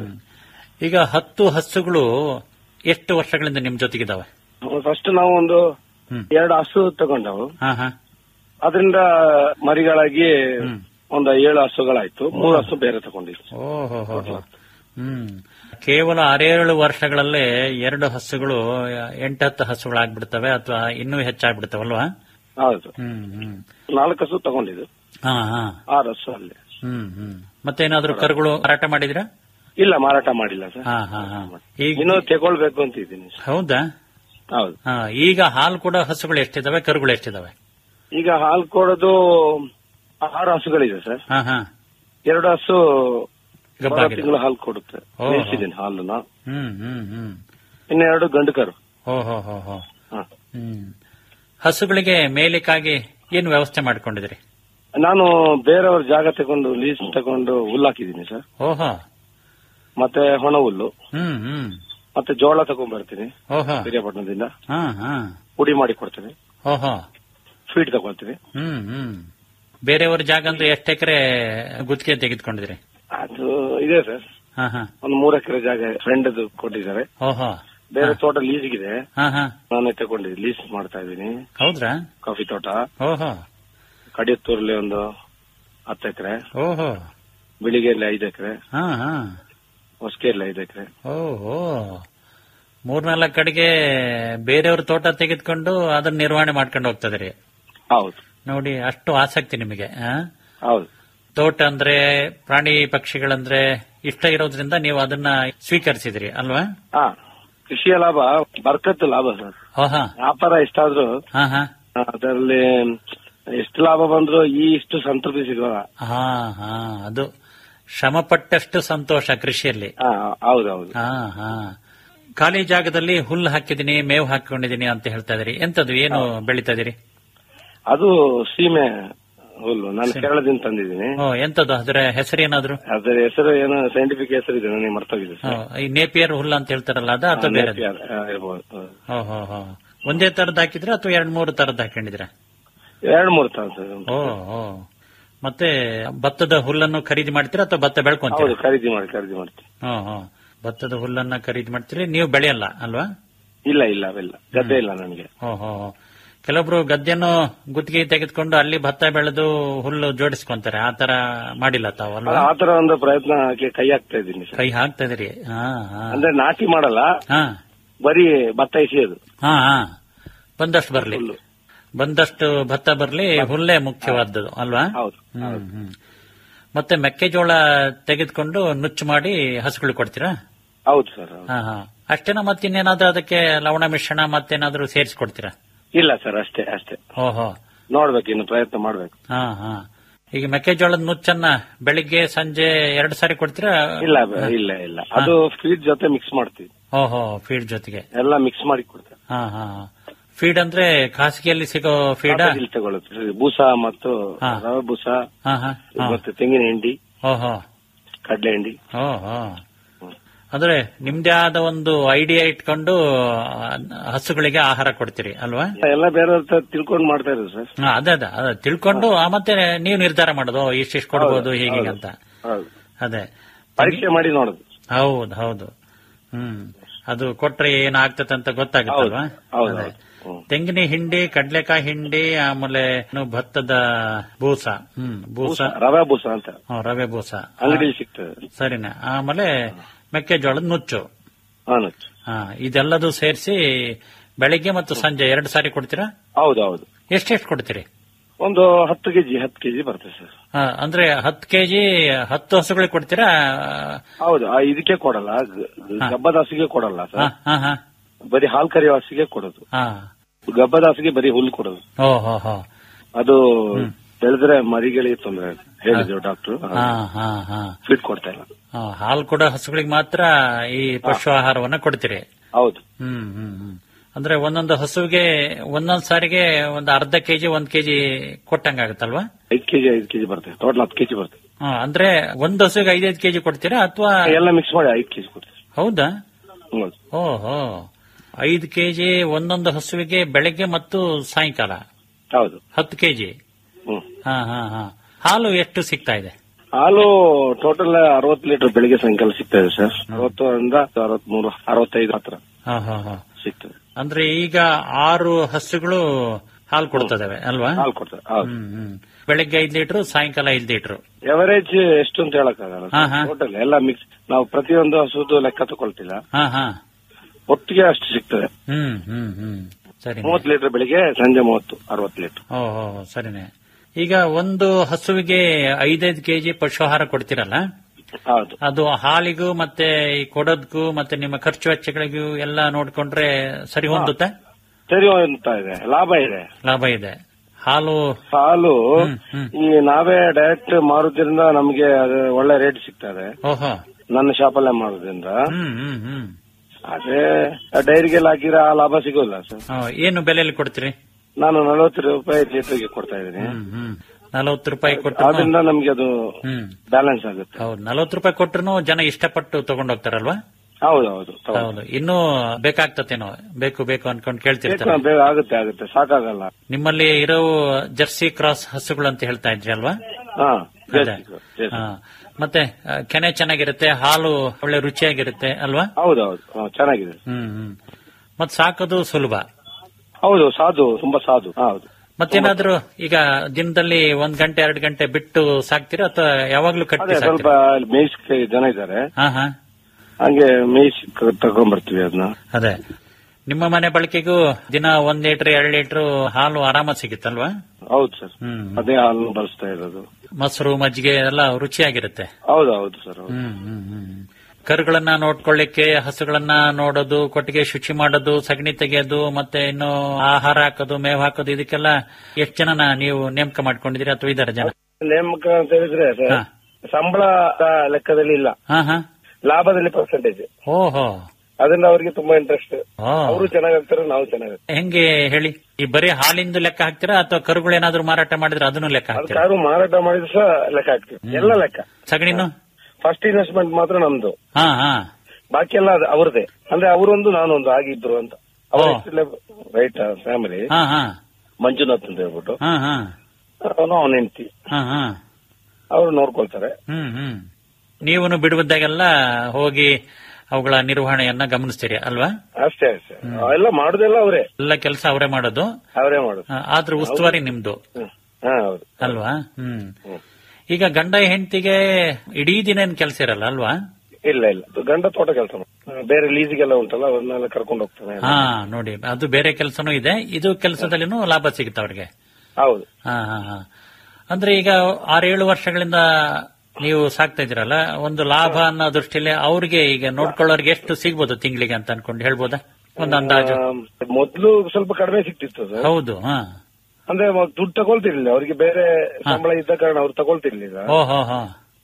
ಈಗ ಹತ್ತು ಹಸುಗಳು ಎಷ್ಟು ವರ್ಷಗಳಿಂದ ನಿಮ್ ಜೊತೆಗಿದಾವೆ ಫಸ್ಟ್ ನಾವು ಒಂದು ಹ್ಮ್. ಎರಡು ಹಸು ತಗೊಂಡವು ಹಾ ಹಾ ಅದರಿಂದ ಮರಿಗಳಾಗಿ ಹ್ಮ್. ಒಂದು ಏಳು ಹಸುಗಳಾಯ್ತು ಮೂರು ಹಸು ಬೇರೆ ತಗೊಂಡಿದ್ವಿ ಓಹೋ ಹೋ ಹೋ. ಹ್ಮ್ ಕೇವಲ ಆರೇಳು ವರ್ಷಗಳಲ್ಲೇ ಎರಡು ಹಸುಗಳು ಎಂಟತ್ತು ಹಸುಗಳಾಗ್ಬಿಡ್ತವೆ ಅಥವಾ ಇನ್ನೂ ಹೆಚ್ಚಾಗ್ಬಿಡ್ತವಲ್ವಾ ಹೌದು ಹ್ಮ್ ಹ್ಮ್ ನಾಲ್ಕು ಹಸು ತಗೊಂಡಿದ್ದು ಹಾ ಹಾ ಆರು ಹಸು ಅಲ್ಲಿ ಹ್ಮ್ ಹ್ಮ್ ಮತ್ತೇನಾದ್ರೂ ಕರುಗಳು ಮಾರಾಟ ಮಾಡಿದ್ರಾ ಇಲ್ಲ ಮಾರಾಟ ಮಾಡಿಲ್ಲ ಸರ್ ಹಾ ಹಾ ಹಾ ಈಗ ಇನ್ನೂ ತಗೊಳ್ಬೇಕು ಅಂತ ಇದ್ದೀನಿ ಸರ್. ಹೌದಾ ಹೌದು ಹಾ ಈಗ ಹಾಲು ಕೂಡ ಹಸುಗಳು ಎಷ್ಟಿದಾವೆ ಕರುಗಳು ಎಷ್ಟಿದಾವೆ ಈಗ ಹಾಲು ಕೊಡೋದು ಆರು ಹಸುಗಳಿದೆ ಸರ್ ಹಾ ಹಾ ಎರಡು ಹಸು ಗಬ್ಬ ಬರೋ ಆಗಿದೆ. ತಿಂಗಳು ಹಾಲು ಕೊಡುತ್ತೆ ಓಹೋ. ಮೇಯಿಸಿದ್ದೀನಿ ಹಾಲನ್ನ ಹ್ಮ್ ಹ್ಮ್ ಹ್ಮ್ ಇನ್ನೆರಡು ಗಂಡು ಕರು ಹೋ ಹೋ ಹೋ ಹೋ ಹ. ಹ್ಮ್ ಹಸುಗಳಿಗೆ ಮೇಲಿಕ್ಕಾಗಿ ಏನ್ ವ್ಯವಸ್ಥೆ ಮಾಡ್ಕೊಂಡಿದ್ರಿ ನಾನು ಬೇರೆಯವ್ರ ಜಾಗ ತಗೊಂಡು ಲೀಸ್ ತಗೊಂಡು ಹುಲ್ಲು ಹಾಕಿದ್ದೀನಿ ಸರ್ ಓಹೋ ಮತ್ತೆ ಹೊಣ ಹುಲ್ಲು ಹ್ಮ್ ಹ್ಮ್ ಮತ್ತೆ ಜೋಳ ತಗೊಂಡ್ ಬರ್ತೀನಿ ಓಹೋ ಹಿರಿಯಪಟ್ಟಣದಿಂದ ಹಾ ಹಾ ಪುಡಿ ಮಾಡಿ ಕೊಡ್ತೀನಿ ಓಹೋ ಫೀಡ್ ತಗೊಳ್ತೀನಿ ಹ್ಮ್ ಹ್ಮ್ ಬೇರೆಯವ್ರ ಜಾಗ ಅಂದ್ರೆ ಎಷ್ಟು ಎಕರೆ ಗುತ್ತಿಗೆ ತೆಗೆದುಕೊಂಡಿದ್ರಿ ಅದು ಇದೆ ಸರ್ ಹಾ ಹಾ ಒಂದು ಮೂರು ಎಕರೆ ಜಾಗ ಫ್ರೆಂಡ್ ಕೊಟ್ಟಿದ್ದಾರೆ ಓಹೋ ಬೇರೆ ತೋಟ ಲೀಸ್ಗಿದೆ ಹಾ ಹಾ ನಾನೇ ತಗೊಂಡಿದ್ದೀನಿ ಲೀಸ್ ಮಾಡ್ತಾ ಇದ್ದೀನಿ ಹೌದ್ರಾ ಕಾಫಿ ತೋಟ ಓಹೋ ಕಡಿಯತ್ತೂರಲ್ಲಿ ಒಂದು ಹತ್ತು ಎಕರೆ ಓಹೋ ಬಿಳಿಗೆಯಲ್ಲಿ ಐದು ಎಕರೆ ಹಾ ಹಾ ಹೊಸಕೆಯಲ್ಲಿ ಐದು ಎಕರೆ ಓಹೋ ಮೂರ್ನಾಲ್ಕು ಕಡೆಗೆ ಬೇರೆಯವ್ರ ತೋಟ ತೆಗೆದುಕೊಂಡು ಅದನ್ನ ನಿರ್ವಹಣೆ ಮಾಡ್ಕೊಂಡು ಹೋಗ್ತದ್ರಿ ಹೌದು ನೋಡಿ ಅಷ್ಟು ಆಸಕ್ತಿ ನಿಮಗೆ ಆ? ಹೌದು ತೋಟ ಅಂದ್ರೆ ಪ್ರಾಣಿ ಪಕ್ಷಿಗಳಂದ್ರೆ ಇಷ್ಟ ಇರೋದ್ರಿಂದ ನೀವು ಅದನ್ನ ಸ್ವೀಕರಿಸಿದ್ರಿ ಅಲ್ವಾ ಹಾ ಕೃಷಿಯ ಲಾಭ ಬರ್ಕತ್ತು ಲಾಭ ಸರ್ ಓಹಾ ವ್ಯಾಪಾರ ಎಷ್ಟಾದ್ರೂ ಹಾ ಹಾ ಅದರಲ್ಲಿ ಎಷ್ಟು ಲಾಭ ಬಂದ್ರು ಈ ಇಷ್ಟು ಸಂತೃಪ್ತಿ ಸಿಗೋಲ್ಲ ಹಾ ಹಾ ಅದು ಶ್ರಮ ಪಟ್ಟಷ್ಟು ಸಂತೋಷ ಕೃಷಿಯಲ್ಲಿ ಹಾ ಹೌದು ಹೌದು ಹಾ ಹಾ ಖಾಲಿ ಜಾಗದಲ್ಲಿ ಹುಲ್ಲು ಹಾಕಿದೀನಿ ಮೇವು ಹಾಕೊಂಡಿದೀನಿ ಅಂತ ಹೇಳ್ತಾ ಇದೀರಿ ಎಂತದು ಏನು ಬೆಳಿತಾ ಇದೀರಿ ಅದು ಸೀಮೆ ಹುಲ್ಲು ನಾನು ಕೇರಳದಿಂದ ತಂದಿದ್ದೀನಿ ಓ ಎಂತದು ಅದರ ಹೆಸರು ಏನಾದ್ರು ಅದರ ಹೆಸರು ಏನು ಸೈಂಟಿಫಿಕ್ ಹೆಸರು ಇದೆ ನನಗೆ ಮರ್ತೋಗಿದೆ ಓ, ಸರ್ ಈ ನೇಪಿಯರ್ ಹುಲ್ಲು ಅಂತ ಹೇಳ್ತಾರಲ್ಲ ಅದ ಅಥವಾ ಬೇರೆ ನೇಪಿಯರ್, ಆ, ಇರ್ಬೋದು. ಹೌದು. ಓ ಹೋ ಹೋ ಒಂದೇ ತರದ್ ಹಾಕಿದ್ರ ಅಥವಾ ಎರಡ್ ಮೂರು ತರದ್ ಹಾಕೊಂಡಿದ್ರ ಎರಡು ಮೂರು ತರ ಸರ್ ಓ ಓ ಮತ್ತೆ ಭತ್ತದ ಹುಲ್ಲನ್ನು ಖರೀದಿ ಮಾಡ್ತೀರಾ ಅಥವಾ ಭತ್ತ ಹೌದು ಬೆಳ್ಕೊಂತೀರಾ ಖರೀದಿ ಮಾಡಿ ಖರೀದಿ ಮಾಡ್ತೀನಿ ಹ್ಮ್ ಹ್ಮ್ ಭತ್ತದ ಹುಲ್ಲನ್ನ ಖರೀದಿ ಮಾಡ್ತೀರಿ ನೀವು ಬೆಳೆಯಲ್ಲ ಅಲ್ವಾ ಇಲ್ಲ ಇಲ್ಲ ಅವೆಲ್ಲ ಗದ್ದೆ ಇಲ್ಲ ನನಗೆ ಓ ಹೋ ಹೋ. ಕೆಲವೊಬ್ರು ಗದ್ದೆಯನ್ನು ಗುತ್ತಿಗೆ ತೆಗೆದುಕೊಂಡು ಅಲ್ಲಿ ಭತ್ತ ಬೆಳೆದು ಹುಲ್ಲು ಜೋಡಿಸ್ಕೊಂತಾರೆ ಆ ತರ ಮಾಡಿಲ್ಲ ತಾವು ಅಲ್ವಾ ಆ ತರ ಒಂದು ಪ್ರಯತ್ನಕ್ಕೆ ಕೈ ಹಾಕ್ತಾ ಇದ್ದೀನಿ ಸರ್ ಕೈ ಹಾಕ್ತಾ ಇದೀರಿ ಹಾ ಹಾ ಅಂದ್ರೆ ನಾಟಿ ಮಾಡಲ್ಲ ಹಾ ಬರೀ ಭತ್ತ ಎಸೆಯೋದು ಹಾ ಹಾ ಬಂದಷ್ಟು ಬರ್ಲಿ ಹುಲ್ಲು ಬಂದಷ್ಟು ಭತ್ತ ಬರ್ಲಿ ಹುಲ್ಲೇ ಮುಖ್ಯವಾದದ್ದು ಅಲ್ವಾ ಹೌದು ಹ್ಮ್ ಹ್ಮ್ ಮತ್ತೆ ಮೆಕ್ಕೆಜೋಳ ತೆಗೆದುಕೊಂಡು ನುಚ್ಚು ಮಾಡಿ ಹಸುಗಳು ಕೊಡ್ತೀರಾ ಹೌದು ಸರ್ ಹೌದು. ಹಾ ಹಾ ಅಷ್ಟೇನಾ ಮತ್ತಿನ್ನೇನಾದ್ರೂ ಅದಕ್ಕೆ ಲವಣ ಮಿಶ್ರಣ ಮತ್ತೇನಾದ್ರೂ ಸೇರಿಸ್ಕೊಡ್ತೀರಾ ಇಲ್ಲ ಸರ್ ಅಷ್ಟೇ ಅಷ್ಟೇ ಓಹೋ ನೋಡ್ಬೇಕು ಇನ್ನು ಪ್ರಯತ್ನ ಮಾಡ್ಬೇಕು ಹಾ ಹಾ ಈಗ ಮೆಕ್ಕೆಜೋಳದ ನುಚ್ಚನ್ನ ಬೆಳಿಗ್ಗೆ ಸಂಜೆ ಎರಡು ಸಾರಿ ಕೊಡ್ತೀರಾ ಇಲ್ಲ ಬ- ಇಲ್ಲ ಇಲ್ಲ ಅದು ಫೀಡ್ ಜೊತೆ ಮಿಕ್ಸ್ ಮಾಡ್ತೀವಿ ಓಹೋ ಫೀಡ್ ಜೊತೆಗೆ ಎಲ್ಲ ಮಿಕ್ಸ್ ಮಾಡಿ ಕೊಡ್ತೇವೆ ಹಾ ಹಾ ಫೀಡ್ ಅಂದ್ರೆ ಖಾಸಗಿಯಲ್ಲಿ ಸಿಗೋ ಫೀಡಾ ಇಲ್ಲಿ ತಗೊಳುತ್ತೆ ಬೂಸ ಮತ್ತು ಹಾ. ರವೆ ಬೂಸ ಹಾ ಹಾ ಹಾ. ಮತ್ತೆ ತೆಂಗಿನ ಹಿಂಡಿ ಓಹೋ ಕಡಲೆ ಹಿಂಡಿ ಓಹೋ ಅಂದ್ರೆ ನಿಮ್ದೇ ಆದ ಒಂದು ಐಡಿಯಾ ಇಟ್ಕೊಂಡು ಆ, ಹಸುಗಳಿಗೆ ಆಹಾರ ಕೊಡ್ತೀರಿ ಅಲ್ವಾ ಎಲ್ಲ ಬೇರೆ ತಿಳ್ಕೊಂಡು ಮಾಡ್ತಾ ಇರೋದು ಸರ್ ಹಾ, ಅದೇ ಅದೇ ಅದೇ ತಿಳ್ಕೊಂಡು ಆ ಮತ್ತೆ ನೀವು ನಿರ್ಧಾರ ಮಾಡೋದು ಇಷ್ಟಿಷ್ಟು ಕೊಡ್ಬೋದು ಹೀಗೆ ಹೀಗೆ ಅಂತ ಹೌದು ಅದೇ ಪರೀಕ್ಷೆ ಮಾಡಿ ನೋಡುದು ಹೌದು ಹೌದು ಹ್ಮ್ ಅದು ಕೊಟ್ರೆ ಏನಾಗ್ತದೆ ಅಂತ ಗೊತ್ತಾಗುತ್ತಲ್ವಾ ಹೌದು ಅದೇ. ಹೌದು ಹ್ಮ್. ತೆಂಗಿನ ಹಿಂಡಿ ಕಡ್ಲೆಕಾಯಿ ಹಿಂಡಿ ಆಮೇಲೆ ಇನ್ನು ಭತ್ತದ ಬೂಸ ಹ್ಮ್ ಬೂಸ ರವೆ ಬೂಸ ಅಂತ ಹ್ಮ್, ರವೆ ಬೂಸ ಅಂಗಡಿಯಲ್ಲಿ ಸಿಗ್ತದೆ ಸರಿನಾ ಆಮೇಲೆ ಮೆಕ್ಕೆಜೋಳದ ನುಚ್ಚು ಹಾನು ಹಾ ಇದೆಲ್ಲದು ಸೇರಿಸಿ ಬೆಳಿಗ್ಗೆ ಮತ್ತು ಸಂಜೆ ಎರಡು ಸಾರಿ ಕೊಡ್ತೀರಾ ಹೌದು ಹೌದು ಎಷ್ಟೆಷ್ಟು ಕೊಡ್ತೀರಿ ಒಂದು ಹತ್ತು ಕೆಜಿ ಹತ್ತು ಕೆಜಿ ಬರ್ತದೆ ಸರ್ ಆ, ಅಂದ್ರೆ ಹತ್ತು ಕೆಜಿ ಹತ್ತು ಹಸುಗಳಿಗೆ ಕೊಡ್ತೀರಾ ಹೌದು ಆ, ಇದಕ್ಕೆ ಕೊಡಲ್ಲ ಗ- ಗಬ್ಬದ ಹಸಿಗೆ ಕೊಡಲ್ಲ ಹಾ ಸರ್ ಹಾ ಹಾ ಬರೀ ಹಾಲ್ ಕರಿಯೋ ಹಸಿಗೆ ಕೊಡೋದು ಹಾ ಗಬ್ಬದ ಹಸಿಗೆ ಬರೀ ಹುಲ್ಲು ಕೊಡೋದು ಓ ಹೋ ಹೋ ಅದು ಬೆಳೆದ್ರೆ ಮರಿಗಳಿಗೆ ತೊಂದರೆ ಹೇಳಿದ್ರು ಡಾಕ್ಟರ್ ಹಾ ಹಾ ಹಾ ಫೀಡ್ ಕೊಡ್ತಾ ಇಲ್ಲ ಆ, ಹಾಲು ಕೊಡೋ ಹಸುಗಳಿಗೆ ಮಾತ್ರ ಈ ಪಶು ಆಹಾರವನ್ನ ಕೊಡ್ತೀರಿ ಹೌದು ಹ್ಮ್ ಹ್ಮ್ ಹ್ಮ್ ಅಂದ್ರೆ ಒಂದೊಂದು ಹಸುವಿಗೆ ಒಂದೊಂದ್ ಸಾರಿಗೆ ಒಂದು ಅರ್ಧ ಕೆಜಿ ಒಂದ್ ಕೆಜಿ ಕೊಟ್ಟಂಗಾಗತ್ತಲ್ವಾ ಐದ್ ಕೆಜಿ ಐದು ಕೆಜಿ ಬರ್ತದೆ ಟೋಟಲ್ ಹತ್ತು ಕೆಜಿ ಬರ್ತದೆ ಆ, ಅಂದ್ರೆ ಒಂದ್ ಹಸುವಿಗೆ ಐದೈದು ಕೆಜಿ ಕೊಡ್ತೀರಾ ಅಥವಾ ಎಲ್ಲ ಮಿಕ್ಸ್ ಮಾಡಿ ಐದು ಕೆಜಿ ಕೊಡ್ತೀವಿ ಹೌದಾ ಹೌದು ಓಹೋ ಐದು ಕೆಜಿ ಒಂದೊಂದು ಹಸುವಿಗೆ ಬೆಳಗ್ಗೆ ಮತ್ತು ಸಾಯಂಕಾಲ ಹೌದು ಹತ್ತು ಕೆಜಿ ಹ್ಮ್ ಹಾ ಹಾ ಹಾ ಹಾಲು ಎಷ್ಟು ಸಿಗ್ತಾ ಇದೆ ಹಾಲು ಟೋಟಲ್ ಅರವತ್ತು ಲೀಟರ್ ಬೆಳಿಗ್ಗೆ ಸಾಯಂಕಾಲ ಸಿಗ್ತಾ ಇದೆ ಸರ್ ಅರವತ್ತರಿಂದ ಅರವತ್ಮೂರು ಅರವತ್ತೈದು ಹತ್ರ ಹಾ ಹಾ ಹಾ ಸಿಗ್ತದೆ ಅಂದ್ರೆ ಈಗ ಆರು ಹಸುಗಳು ಹಾಲು ಕೊಡ್ತದವೆ ಅಲ್ವಾ ಹಾಲು ಕೊಡ್ತಾರೆ ಹೌದು ಹ್ಮ್ ಹ್ಮ್ ಬೆಳಗ್ಗೆ ಐದ್ ಲೀಟರ್ ಸಾಯಂಕಾಲ ಐದ್ ಲೀಟರ್ ಎವರೇಜ್ ಎಷ್ಟು ಅಂತ ಹೇಳಕ್ಕಾಗಲ್ಲ ಹಾ, ಹಾ. ಟೋಟಲ್ ಎಲ್ಲ ಮಿಕ್ಸ್ ನಾವು ಪ್ರತಿಯೊಂದು ಹಸುದು ಲೆಕ್ಕ ತಗೊಳ್ತಿಲ್ಲ ಹಾ ಹಾ ಒಟ್ಟಿಗೆ ಅಷ್ಟು ಸಿಗ್ತದೆ ಹ್ಮ್ ಹ್ಮ್ ಹ್ಮ್ ಸರಿ ಮೂವತ್ತು ಲೀಟರ್ ಬೆಳಿಗ್ಗೆ ಸಂಜೆ ಮೂವತ್ತು ಅರವತ್ತು ಲೀಟರ್ ಓ ಹೋ ಹೋ, ಸರಿನೆ ಈಗ ಒಂದು ಹಸುವಿಗೆ ಐದೈದು ಕೆಜಿ ಪಶುಹಾರ ಕೊಡ್ತಿರಲ್ಲ ಹೌದು ಅದು ಹಾಲಿಗೂ ಮತ್ತೆ ಈ ಕೊಡೋದಕ್ಕೂ ಮತ್ತೆ ನಿಮ್ಮ ಖರ್ಚು ವೆಚ್ಚಗಳಿಗೂ ಎಲ್ಲ ನೋಡ್ಕೊಂಡ್ರೆ ಸರಿ ಹೊಂದುತ್ತಾ ಸರಿ ಅಂತ ಇದೆ ಲಾಭ ಇದೆ ಲಾಭ ಇದೆ ಹಾಲು ಹಾಲು ಹ್ಮ್, ಹ್ಮ್. ಈ ನಾವೇ ಡೈರೆಕ್ಟ್ ಮಾರೋದ್ರಿಂದ ನಮಗೆ ಅದು ಒಳ್ಳೆ ರೇಟ್ ಸಿಗ್ತದೆ ಓಹೋ ನನ್ನ ಶಾಪಲ್ಲೇ ಮಾಡೋದ್ರಿಂದ ಹ್ಮ್ ಹ್ಮ್ ಹ್ಮ್ ಅದೇ ಡೈರಿಗೆಲ್ಲ ಹಾಕಿದ್ರೆ ಆ ಲಾಭ ಸಿಗೋಲ್ಲ ಸರ್ ಆ, ಏನು ಬೆಲೆಯಲ್ಲಿ ಕೊಡ್ತೀರಿ ನಾನು ನಲವತ್ತು ರೂಪಾಯಿ ಲೀಟರ್ಗೆ ಕೊಡ್ತಾ ಇದ್ದೀನಿ ಹ್ಮ್ ಹ್ಮ್ ನಲವತ್ತು ರೂಪಾಯಿ ಕೊಟ್ಟು ಆದ್ರಿಂದ ನಮ್ಗೆ ಅದು ಹ್ಮ್ ಬ್ಯಾಲೆನ್ಸ್ ಆಗುತ್ತೆ ಹೌದು ನಲವತ್ತು ರೂಪಾಯಿ ಕೊಟ್ಟರು ಜನ ಇಷ್ಟಪಟ್ಟು ತಗೊಂಡೋಗ್ತಾರಲ್ವಾ ಹೌದು ಹೌದು ತಗೋ. ಹೌದು ಇನ್ನೂ ಬೇಕಾಗ್ತತೇನೋ ಬೇಕು ಬೇಕು ಅನ್ಕೊಂಡು ಕೇಳ್ತಿರ್ತಾರೆ ಬೇಕು, ಬೇಗ ಆಗುತ್ತೆ ಆಗುತ್ತೆ ಸಾಕಾಗಲ್ಲ ನಿಮ್ಮಲ್ಲಿ ಇರೋ ಜರ್ಸಿ ಕ್ರಾಸ್ ಹಸುಗಳು ಅಂತ ಹೇಳ್ತಾ ಇದ್ರಿ ಅಲ್ವಾ ಹಾ ಅದೇ. ಜೇಸಿ, ಜೇಸಿ. ಹಾ. ಮತ್ತೆ ಆ, ಕೆನೆ ಚೆನ್ನಾಗಿರುತ್ತೆ ಹಾಲು ಒಳ್ಳೆ ರುಚಿಯಾಗಿರುತ್ತೆ ಅಲ್ವಾ ಹೌದು ಹೌದು ಹಾ, ಚೆನ್ನಾಗಿದೆ ಹ್ಮ್ ಹ್ಮ್ ಮತ್ ಸಾಕೋದು ಸುಲಭ ಹೌದು ಸಾಧು ತುಂಬಾ ಸಾಧು ಹೌದು ಮತ್ತೇನಾದ್ರೂ ಈಗ ದಿನದಲ್ಲಿ ಒಂದ್ ಗಂಟೆ ಎರಡು ಗಂಟೆ ಬಿಟ್ಟು ಸಾಕ್ತೀರಾ ಅಥವಾ ಯಾವಾಗ್ಲೂ ಅದೇ ಕಟ್ಟಿ ಸ್ವಲ್ಪ ಸಾಕ್ತೀರಾ ಮೇಯಿಸ್ಕೆ ಜನ ಇದ್ದಾರೆ ಹಾ ಹಾ ಹಂಗೆ ಮೇಯಿಸಿ ತಗೊಂಡ್ಬರ್ತೀವಿ ಅದನ್ನ ಅದೇ ನಿಮ್ಮ ಮನೆ ಬಳಕೆಗೂ ದಿನ ಒಂದ್ ಲೀಟರ್ ಎರಡು ಲೀಟರ್ ಹಾಲು ಆರಾಮ ಸಿಗುತ್ತಲ್ವಾ ಹೌದು ಸರ್ ಹ್ಮ್ ಅದೇ ಹಾಲು ಬಳಸ್ತಾ ಇರೋದು ಮೊಸರು ಮಜ್ಜಿಗೆ ಎಲ್ಲ ರುಚಿಯಾಗಿರುತ್ತೆ ಹೌದು ಹೌದು ಸರ್ ಹೌದು. ಹ್ಮ್ ಹ್ಮ್ ಹ್ಮ್ ಕರುಗಳನ್ನ ನೋಡ್ಕೊಳ್ಳಿಕ್ಕೆ ಹಸುಗಳನ್ನ ನೋಡೋದು ಕೊಟ್ಟಿಗೆ ಶುಚಿ ಮಾಡೋದು ಸಗಣಿ ತೆಗೆಯೋದು ಮತ್ತೆ ಇನ್ನು ಆಹಾರ ಹಾಕೋದು ಮೇವು ಹಾಕೋದು ಇದಕ್ಕೆಲ್ಲ ಎಷ್ಟು ಜನನ ನೀವು ನೇಮಕ ಮಾಡ್ಕೊಂಡಿದ್ದೀರಿ ಅಥವಾ ಇದಾರೆ ಜನ ನೇಮಕ ಅಂತ ಹೇಳಿದ್ರೆ ಸರ್ ಹಾ. ಸಂಬಳ ಲೆಕ್ಕದಲ್ಲಿ ಇಲ್ಲ ಹಾ ಹಾ ಲಾಭದಲ್ಲಿ ಪರ್ಸೆಂಟೇಜ್ ಓಹೋ ಅದರಿಂದ ಅವರಿಗೆ ತುಂಬಾ ಇಂಟ್ರೆಸ್ಟ್ ಓ. ಅವರು ಚೆನ್ನಾಗಾಗ್ತಾರೆ ನಾವು ಚೆನ್ನಾಗಾಗ್ತಾರೆ ಹೆಂಗೆ ಹೇಳಿ ಈ ಬರೀ ಹಾಲಿಂದು ಲೆಕ್ಕ ಹಾಕ್ತೀರಾ ಅಥವಾ ಕರುಗಳೇನಾದ್ರೂ ಮಾರಾಟ ಮಾಡಿದ್ರೆ ಅದನ್ನು ಲೆಕ್ಕ ಅದು ಹಾಕ್ತೀರಾ ಕಾರು ಮಾರಾಟ ಮಾಡಿದ್ರು ಸಹ ಲೆಕ್ಕ ಹಾಕ್ತೀವಿ ಎಲ್ಲ ಲೆಕ್ಕ ಸಗಣಿನು ಫಸ್ಟ್ ಇನ್ವೆಸ್ಟ್ಮೆಂಟ್ ಮಾತ್ರ ನಮ್ದು ಹಾ ಹಾ ಬಾಕಿ ಎಲ್ಲ ಅದು ಅವ್ರದೇ ಅಂದ್ರೆ ಅವರೊಂದು ನಾನೊಂದು ಆಗಿದ್ರು ಅಂತ ಓ. ರೈಟ್ ಫ್ಯಾಮಿಲಿ ಹಾ ಹಾ ಮಂಜುನಾಥ್ ಅಂತ ಹೇಳ್ಬಿಟ್ಟು ಹಾ ಹಾ ಅವನು ಅವನ ಹೆಂಡತಿ ಹಾ ಹಾ ಅವರು ನೋಡ್ಕೊಳ್ತಾರೆ ಹ್ಮ್ ಹ್ಮ್ ನೀವನು ಬಿಡುವುದಾಗೆಲ್ಲ ಹೋಗಿ ಅವುಗಳ ನಿರ್ವಹಣೆಯನ್ನ ಗಮನಿಸ್ತೀರಿ ಅಲ್ವಾ ಅಷ್ಟೇ ಅಷ್ಟೇ ಎಲ್ಲ ಮಾಡುದೆಲ್ಲ ಅವರೇ ಎಲ್ಲ ಕೆಲಸ ಅವರೇ ಮಾಡೋದು ಅವರೇ ಮಾಡುದು ಆ, ಆದ್ರೆ ಉಸ್ತುವಾರಿ ನಿಮ್ದು ಹ್ಮ್. ಹಾ ಹೌದು ಅಲ್ವಾ ಹ್ಮ್ ಹ್ಮ್. ಈಗ ಗಂಡ ಹೆಂಡತಿಗೆ ಇಡೀ ದಿನ ಏನ್ ಕೆಲಸ ಇರಲ್ಲ ಅಲ್ವಾ ಇಲ್ಲ ಇಲ್ಲ ಅದು ಗಂಡ ತೋಟ ಕೆಲಸ ಬೇರೆ ಲೀಸಿಗೆಲ್ಲ ಉಂಟಲ್ಲ ಅವನ್ನೆಲ್ಲ ಕರ್ಕೊಂಡು ಹೋಗ್ತಾನೆ ಹಾ ನೋಡಿ ಅದು ಬೇರೆ ಕೆಲಸನೂ ಇದೆ ಇದು ಕೆಲಸದಲ್ಲಿನೂ ಲಾಭ ಸಿಗುತ್ತೆ ಅವ್ರಿಗೆ ಹೌದು ಹಾ ಹಾ ಹಾ ಅಂದ್ರೆ ಈಗ ಆರೇಳು ವರ್ಷಗಳಿಂದ ನೀವು ಸಾಕ್ತಾ ಇದ್ದೀರಲ್ಲ ಒಂದು ಲಾಭ ಅನ್ನೋ ದೃಷ್ಟಿಯಲ್ಲಿ ಅವ್ರಿಗೆ ಈಗ ನೋಡ್ಕೊಳ್ಳೋರ್ಗೆ ಎಷ್ಟು ಸಿಗ್ಬೋದು ತಿಂಗಳಿಗೆ ಅಂತ ಅನ್ಕೊಂಡು ಹೇಳ್ಬೋದಾ ಒಂದು ಅಂದಾಜು ಆ, ಮೊದ್ಲು ಸ್ವಲ್ಪ ಕಡಿಮೆ ಸಿಕ್ತಿತ್ತು ಸರ್ ಹೌದು ಹಾ ಅಂದ್ರೆ ಮ- ದುಡ್ಡು ತಗೊಳ್ತಿರ್ಲಿಲ್ಲ ಅವರಿಗೆ ಬೇರೆ ಸಂಬಳ ಇದ್ದ ಕಾರಣ ಅವ್ರು ತಗೊಳ್ತಿರ್ಲಿಲ್ಲ ಓ ಹೋ ಹೋ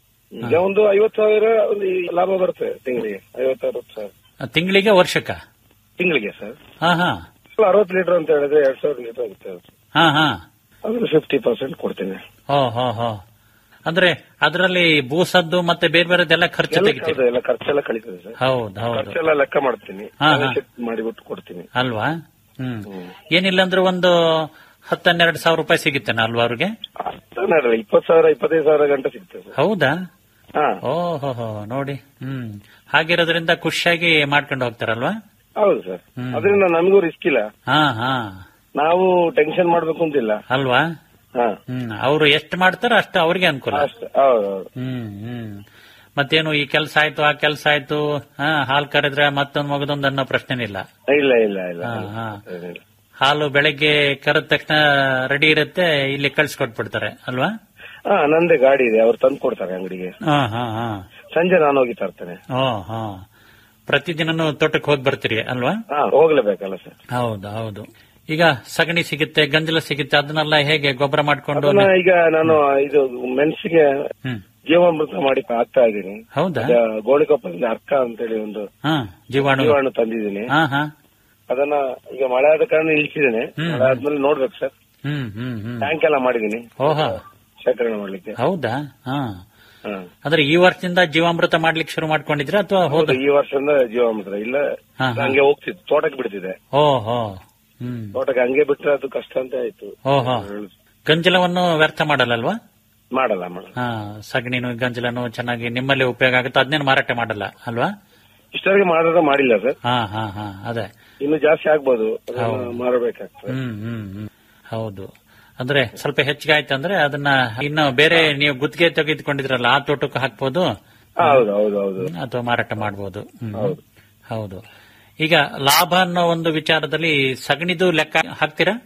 ಈಗ ಒಂದು ಐವತ್ತು ಸಾವಿರ ಒಂದು ಈ ಲಾಭ ಬರುತ್ತೆ ತಿಂಗಳಿಗೆ ಐವತ್ತು ಅರವತ್ತು ಸಾವಿರ ತಿಂಗಳಿಗೆ ವರ್ಷಕ್ಕ ತಿಂಗಳಿಗೆ ಸರ್ ಹಾ ಹಾ ಅರವತ್ತು ಲೀಟರ್ ಅಂತ ಹೇಳಿದ್ರೆ ಎರಡ್ ಸಾವಿರ ಲೀಟರ್ ಆಗುತ್ತೆ ಅದು. ಹಾ ಹಾ ಅದ್ರ ಫಿಫ್ಟಿ ಪರ್ಸೆಂಟ್ ಕೊಡ್ತೀನಿ ಓ ಹೋ ಹೋ ಅಂದ್ರೆ ಅದರಲ್ಲಿ ಭೂಸದ್ದು ಮತ್ತೆ ಬೇರೆ ಬೇರೆದೆಲ್ಲ ಖರ್ಚು ಎಲ್ಲ ತೆಗಿತೀವಿ ಕಳ್ದು- ಎಲ್ಲ ಖರ್ಚೆಲ್ಲ ಕಳೀತದೆ ಸರ್ ಹೌದು ಹೌದು ಖರ್ಚೆಲ್ಲ ಲೆಕ್ಕ ಮಾಡ್ತೀನಿ ಹಾ, ಹಾ. ನಾನೇ check ಮಾಡಿಬಿಟ್ಟು ಕೊಡ್ತೀನಿ ಅಲ್ವಾ ಹ್ಮ್ ಏನಿಲ್ಲ ಅಂದ್ರೆ ಒಂದು ಹತ್ತನ್ನೆರಡು ಸಾವಿರ ರೂಪಾಯಿ ಸಿಗುತ್ತೇನೆ ಅಲ್ವಾ ಅವ್ರಿಗೆ ಹನ್ನೆರಡು ಇಪ್ಪತ್ತು ಸಾವಿರ ಇಪ್ಪತ್ತೈದು ಸಾವಿರ ಗಂಟೆ ಸಿಗ್ತದೆ ಸರ್ ಹೌದಾ ಹಾ ಓಹೋ ಹೋ ನೋಡಿ ಹ್ಮ್ ಹಾಗಿರೋದ್ರಿಂದ ಖುಷಿಯಾಗಿ ಮಾಡ್ಕೊಂಡು ಹೋಗ್ತಾರಲ್ವಾ ಹೌದು ಸರ್ ಹ್ಮ್. ಅದರಿಂದ ನಮಗೂ ರಿಸ್ಕ್ ಇಲ್ಲ ಹಾ ಹಾ ನಾವು ಟೆನ್ಷನ್ ಮಾಡ್ಬೇಕು ಅಂತಿಲ್ಲ ಅಲ್ವಾ ಹಾ ಹ್ಮ್ ಅವರು ಎಷ್ಟು ಮಾಡ್ತಾರೋ ಅಷ್ಟು ಅವ್ರಿಗೆ ಅನುಕೂಲ ಅಷ್ಟೇ ಹೌದು ಹೌದು ಹ್ಮ್ ಹ್ಮ್ ಮತ್ತೇನು ಈ ಕೆಲಸ ಆಯ್ತು ಆ ಕೆಲಸ ಆಯ್ತು ಹಾ ಹಾಲ್ ಕರೆದ್ರೆ ಮತ್ತೊಂದು ಮಗದೊಂದು ಅನ್ನೋ ಪ್ರಶ್ನೆನಿಲ್ಲ ಇಲ್ಲ ಇಲ್ಲ ಇಲ್ಲ ಹಾ, ಹಾ. ಏನಿಲ್ಲ. ಹಾಲು ಬೆಳಗ್ಗೆ ಕರೆದ ತಕ್ಷಣ ರೆಡಿ ಇರುತ್ತೆ ಇಲ್ಲಿ ಕಳ್ಸಿಕೊಟ್ಬಿಡ್ತಾರೆ ಅಲ್ವಾ ಹಾ ನಂದೇ ಗಾಡಿ ಇದೆ ಅವ್ರು ತಂದು ಕೊಡ್ತಾರೆ ಅಂಗಡಿಗೆ ಹಾ ಹಾ ಹಾ ಸಂಜೆ ನಾನು ಹೋಗಿ ತರ್ತೇನೆ ಓ ಹಾ ಪ್ರತಿದಿನನೂ ತೋಟಕ್ಕೆ ಹೋಗಿ ಬರ್ತೀರಿ ಅಲ್ವಾ ಹಾ ಹೋಗ್ಲೇಬೇಕಲ್ಲ ಸರ್ ಹೌದು ಹೌದು ಈಗ ಸಗಣಿ ಸಿಗುತ್ತೆ ಗಂಜಲ ಸಿಗುತ್ತೆ ಅದನ್ನೆಲ್ಲ ಹೇಗೆ ಗೊಬ್ಬರ ಮಾಡ್ಕೊಂಡು ಅದನ್ನ ಈಗ ನಾನು ಇದು ಮೆಣಸಿಗೆ ಹ್ಮ್ ಜೀವಾಮೃತ ಮಾಡಿ ಹಾಕ್ತಾ ಇದ್ದೀನಿ ಹೌದಾ ಈಗ ಗೋಣಿಕೊಪ್ಪದಲ್ಲಿ ಅರ್ಕ ಅಂತೇಳಿ ಒಂದು ಹಾ ಜೀವಾಣು ಜೀವಾಣು ತಂದಿದ್ದೀನಿ ಹಾ ಹಾ ಅದನ್ನ ಈಗ ಮಳೆ ಆದ ಕಾರಣ ಇಳಿಸಿದ್ದೇನೆ ಹ್ಮ್. ಮಳೆ ಆದ್ಮೇಲೆ ನೋಡ್ಬೇಕು ಸರ್ ಹ್ಮ್ ಹ್ಮ್ ಹ್ಮ್ ಟ್ಯಾಂಕ್ ಎಲ್ಲ ಮಾಡಿದ್ದೀನಿ ಓಹೋ ಶೇಖರಣೆ ಮಾಡ್ಲಿಕ್ಕೆ ಹೌದಾ ಹಾ ಹಾ. ಅಂದ್ರೆ ಈ ವರ್ಷದಿಂದ ಜೀವಾಮೃತ ಮಾಡ್ಲಿಕ್ಕೆ ಶುರು ಮಾಡ್ಕೊಂಡಿದ್ರ ಅಥವಾ ಹೋದ ಹೌದು, ಈ ವರ್ಷದಿಂದ ಜೀವಾಮೃತ ಇಲ್ಲ ಹಾ, ಹಾ. ಹಂಗೆ ಹೋಗ್ತಿತ್ತು ತೋಟಕ್ಕೆ ಬಿಡ್ತಿದೆ ಓಹೋ ಹ್ಮ್ ತೋಟಕ್ಕೆ ಹಂಗೆ ಬಿಟ್ರೆ ಅದು ಕಷ್ಟ ಅಂತ ಆಯ್ತು ಓಹೋ ಗಂಜಲವನ್ನು ವ್ಯರ್ಥ ಮಾಡಲ್ಲಲ್ವಾ ಮಾಡಲ್ಲ ಮಾಡಲ್ಲ ಹಾ ಸಗಣಿನು ಗಂಜಲನು ಚೆನ್ನಾಗಿ ನಿಮ್ಮಲ್ಲಿ ಉಪಯೋಗ ಆಗುತ್ತೆ ಅದನ್ನೇನು ಮಾರಾಟ ಮಾಡಲ್ಲ ಅಲ್ವಾ ಇಷ್ಟವರೆಗೆ ಮಾಡಿದ್ರೆ ಮಾಡಿಲ್ಲ ಸರ್ ಹಾ ಹಾ ಹಾ ಅದೇ ಇನ್ನು ಜಾಸ್ತಿ ಆಗ್ಬೋದು ಅದನ್ನ ಹೌದು. ಮಾರಬೇಕಾಗ್ತದೆ ಹ್ಮ್ ಹ್ಮ್ ಹ್ಮ್ ಹೌದು ಅಂದ್ರೆ ಸ್ವಲ್ಪ ಹೆಚ್ಚಿಗೆ ಆಯ್ತಂದ್ರೆ ಅದನ್ನ ಇನ್ನು ಬೇರೆ ನೀವು ಗುತ್ತಿಗೆ ತೆಗೆದುಕೊಂಡಿದ್ರಲ್ಲ ಆ ತೋಟಕ್ಕೆ ಹಾಕ್ಬೋದು ಹಾ, ಹೌದು ಹೌದು ಹೌದು ಅಥವಾ ಮಾರಾಟ ಮಾಡಬಹುದು ಹೌದು. ಹೌದು ಈಗ ಲಾಭ ಅನ್ನೋ ಒಂದು ವಿಚಾರದಲ್ಲಿ ಸಗಣಿದು ಲೆಕ್ಕ ಹಾಕ್ತೀರಾ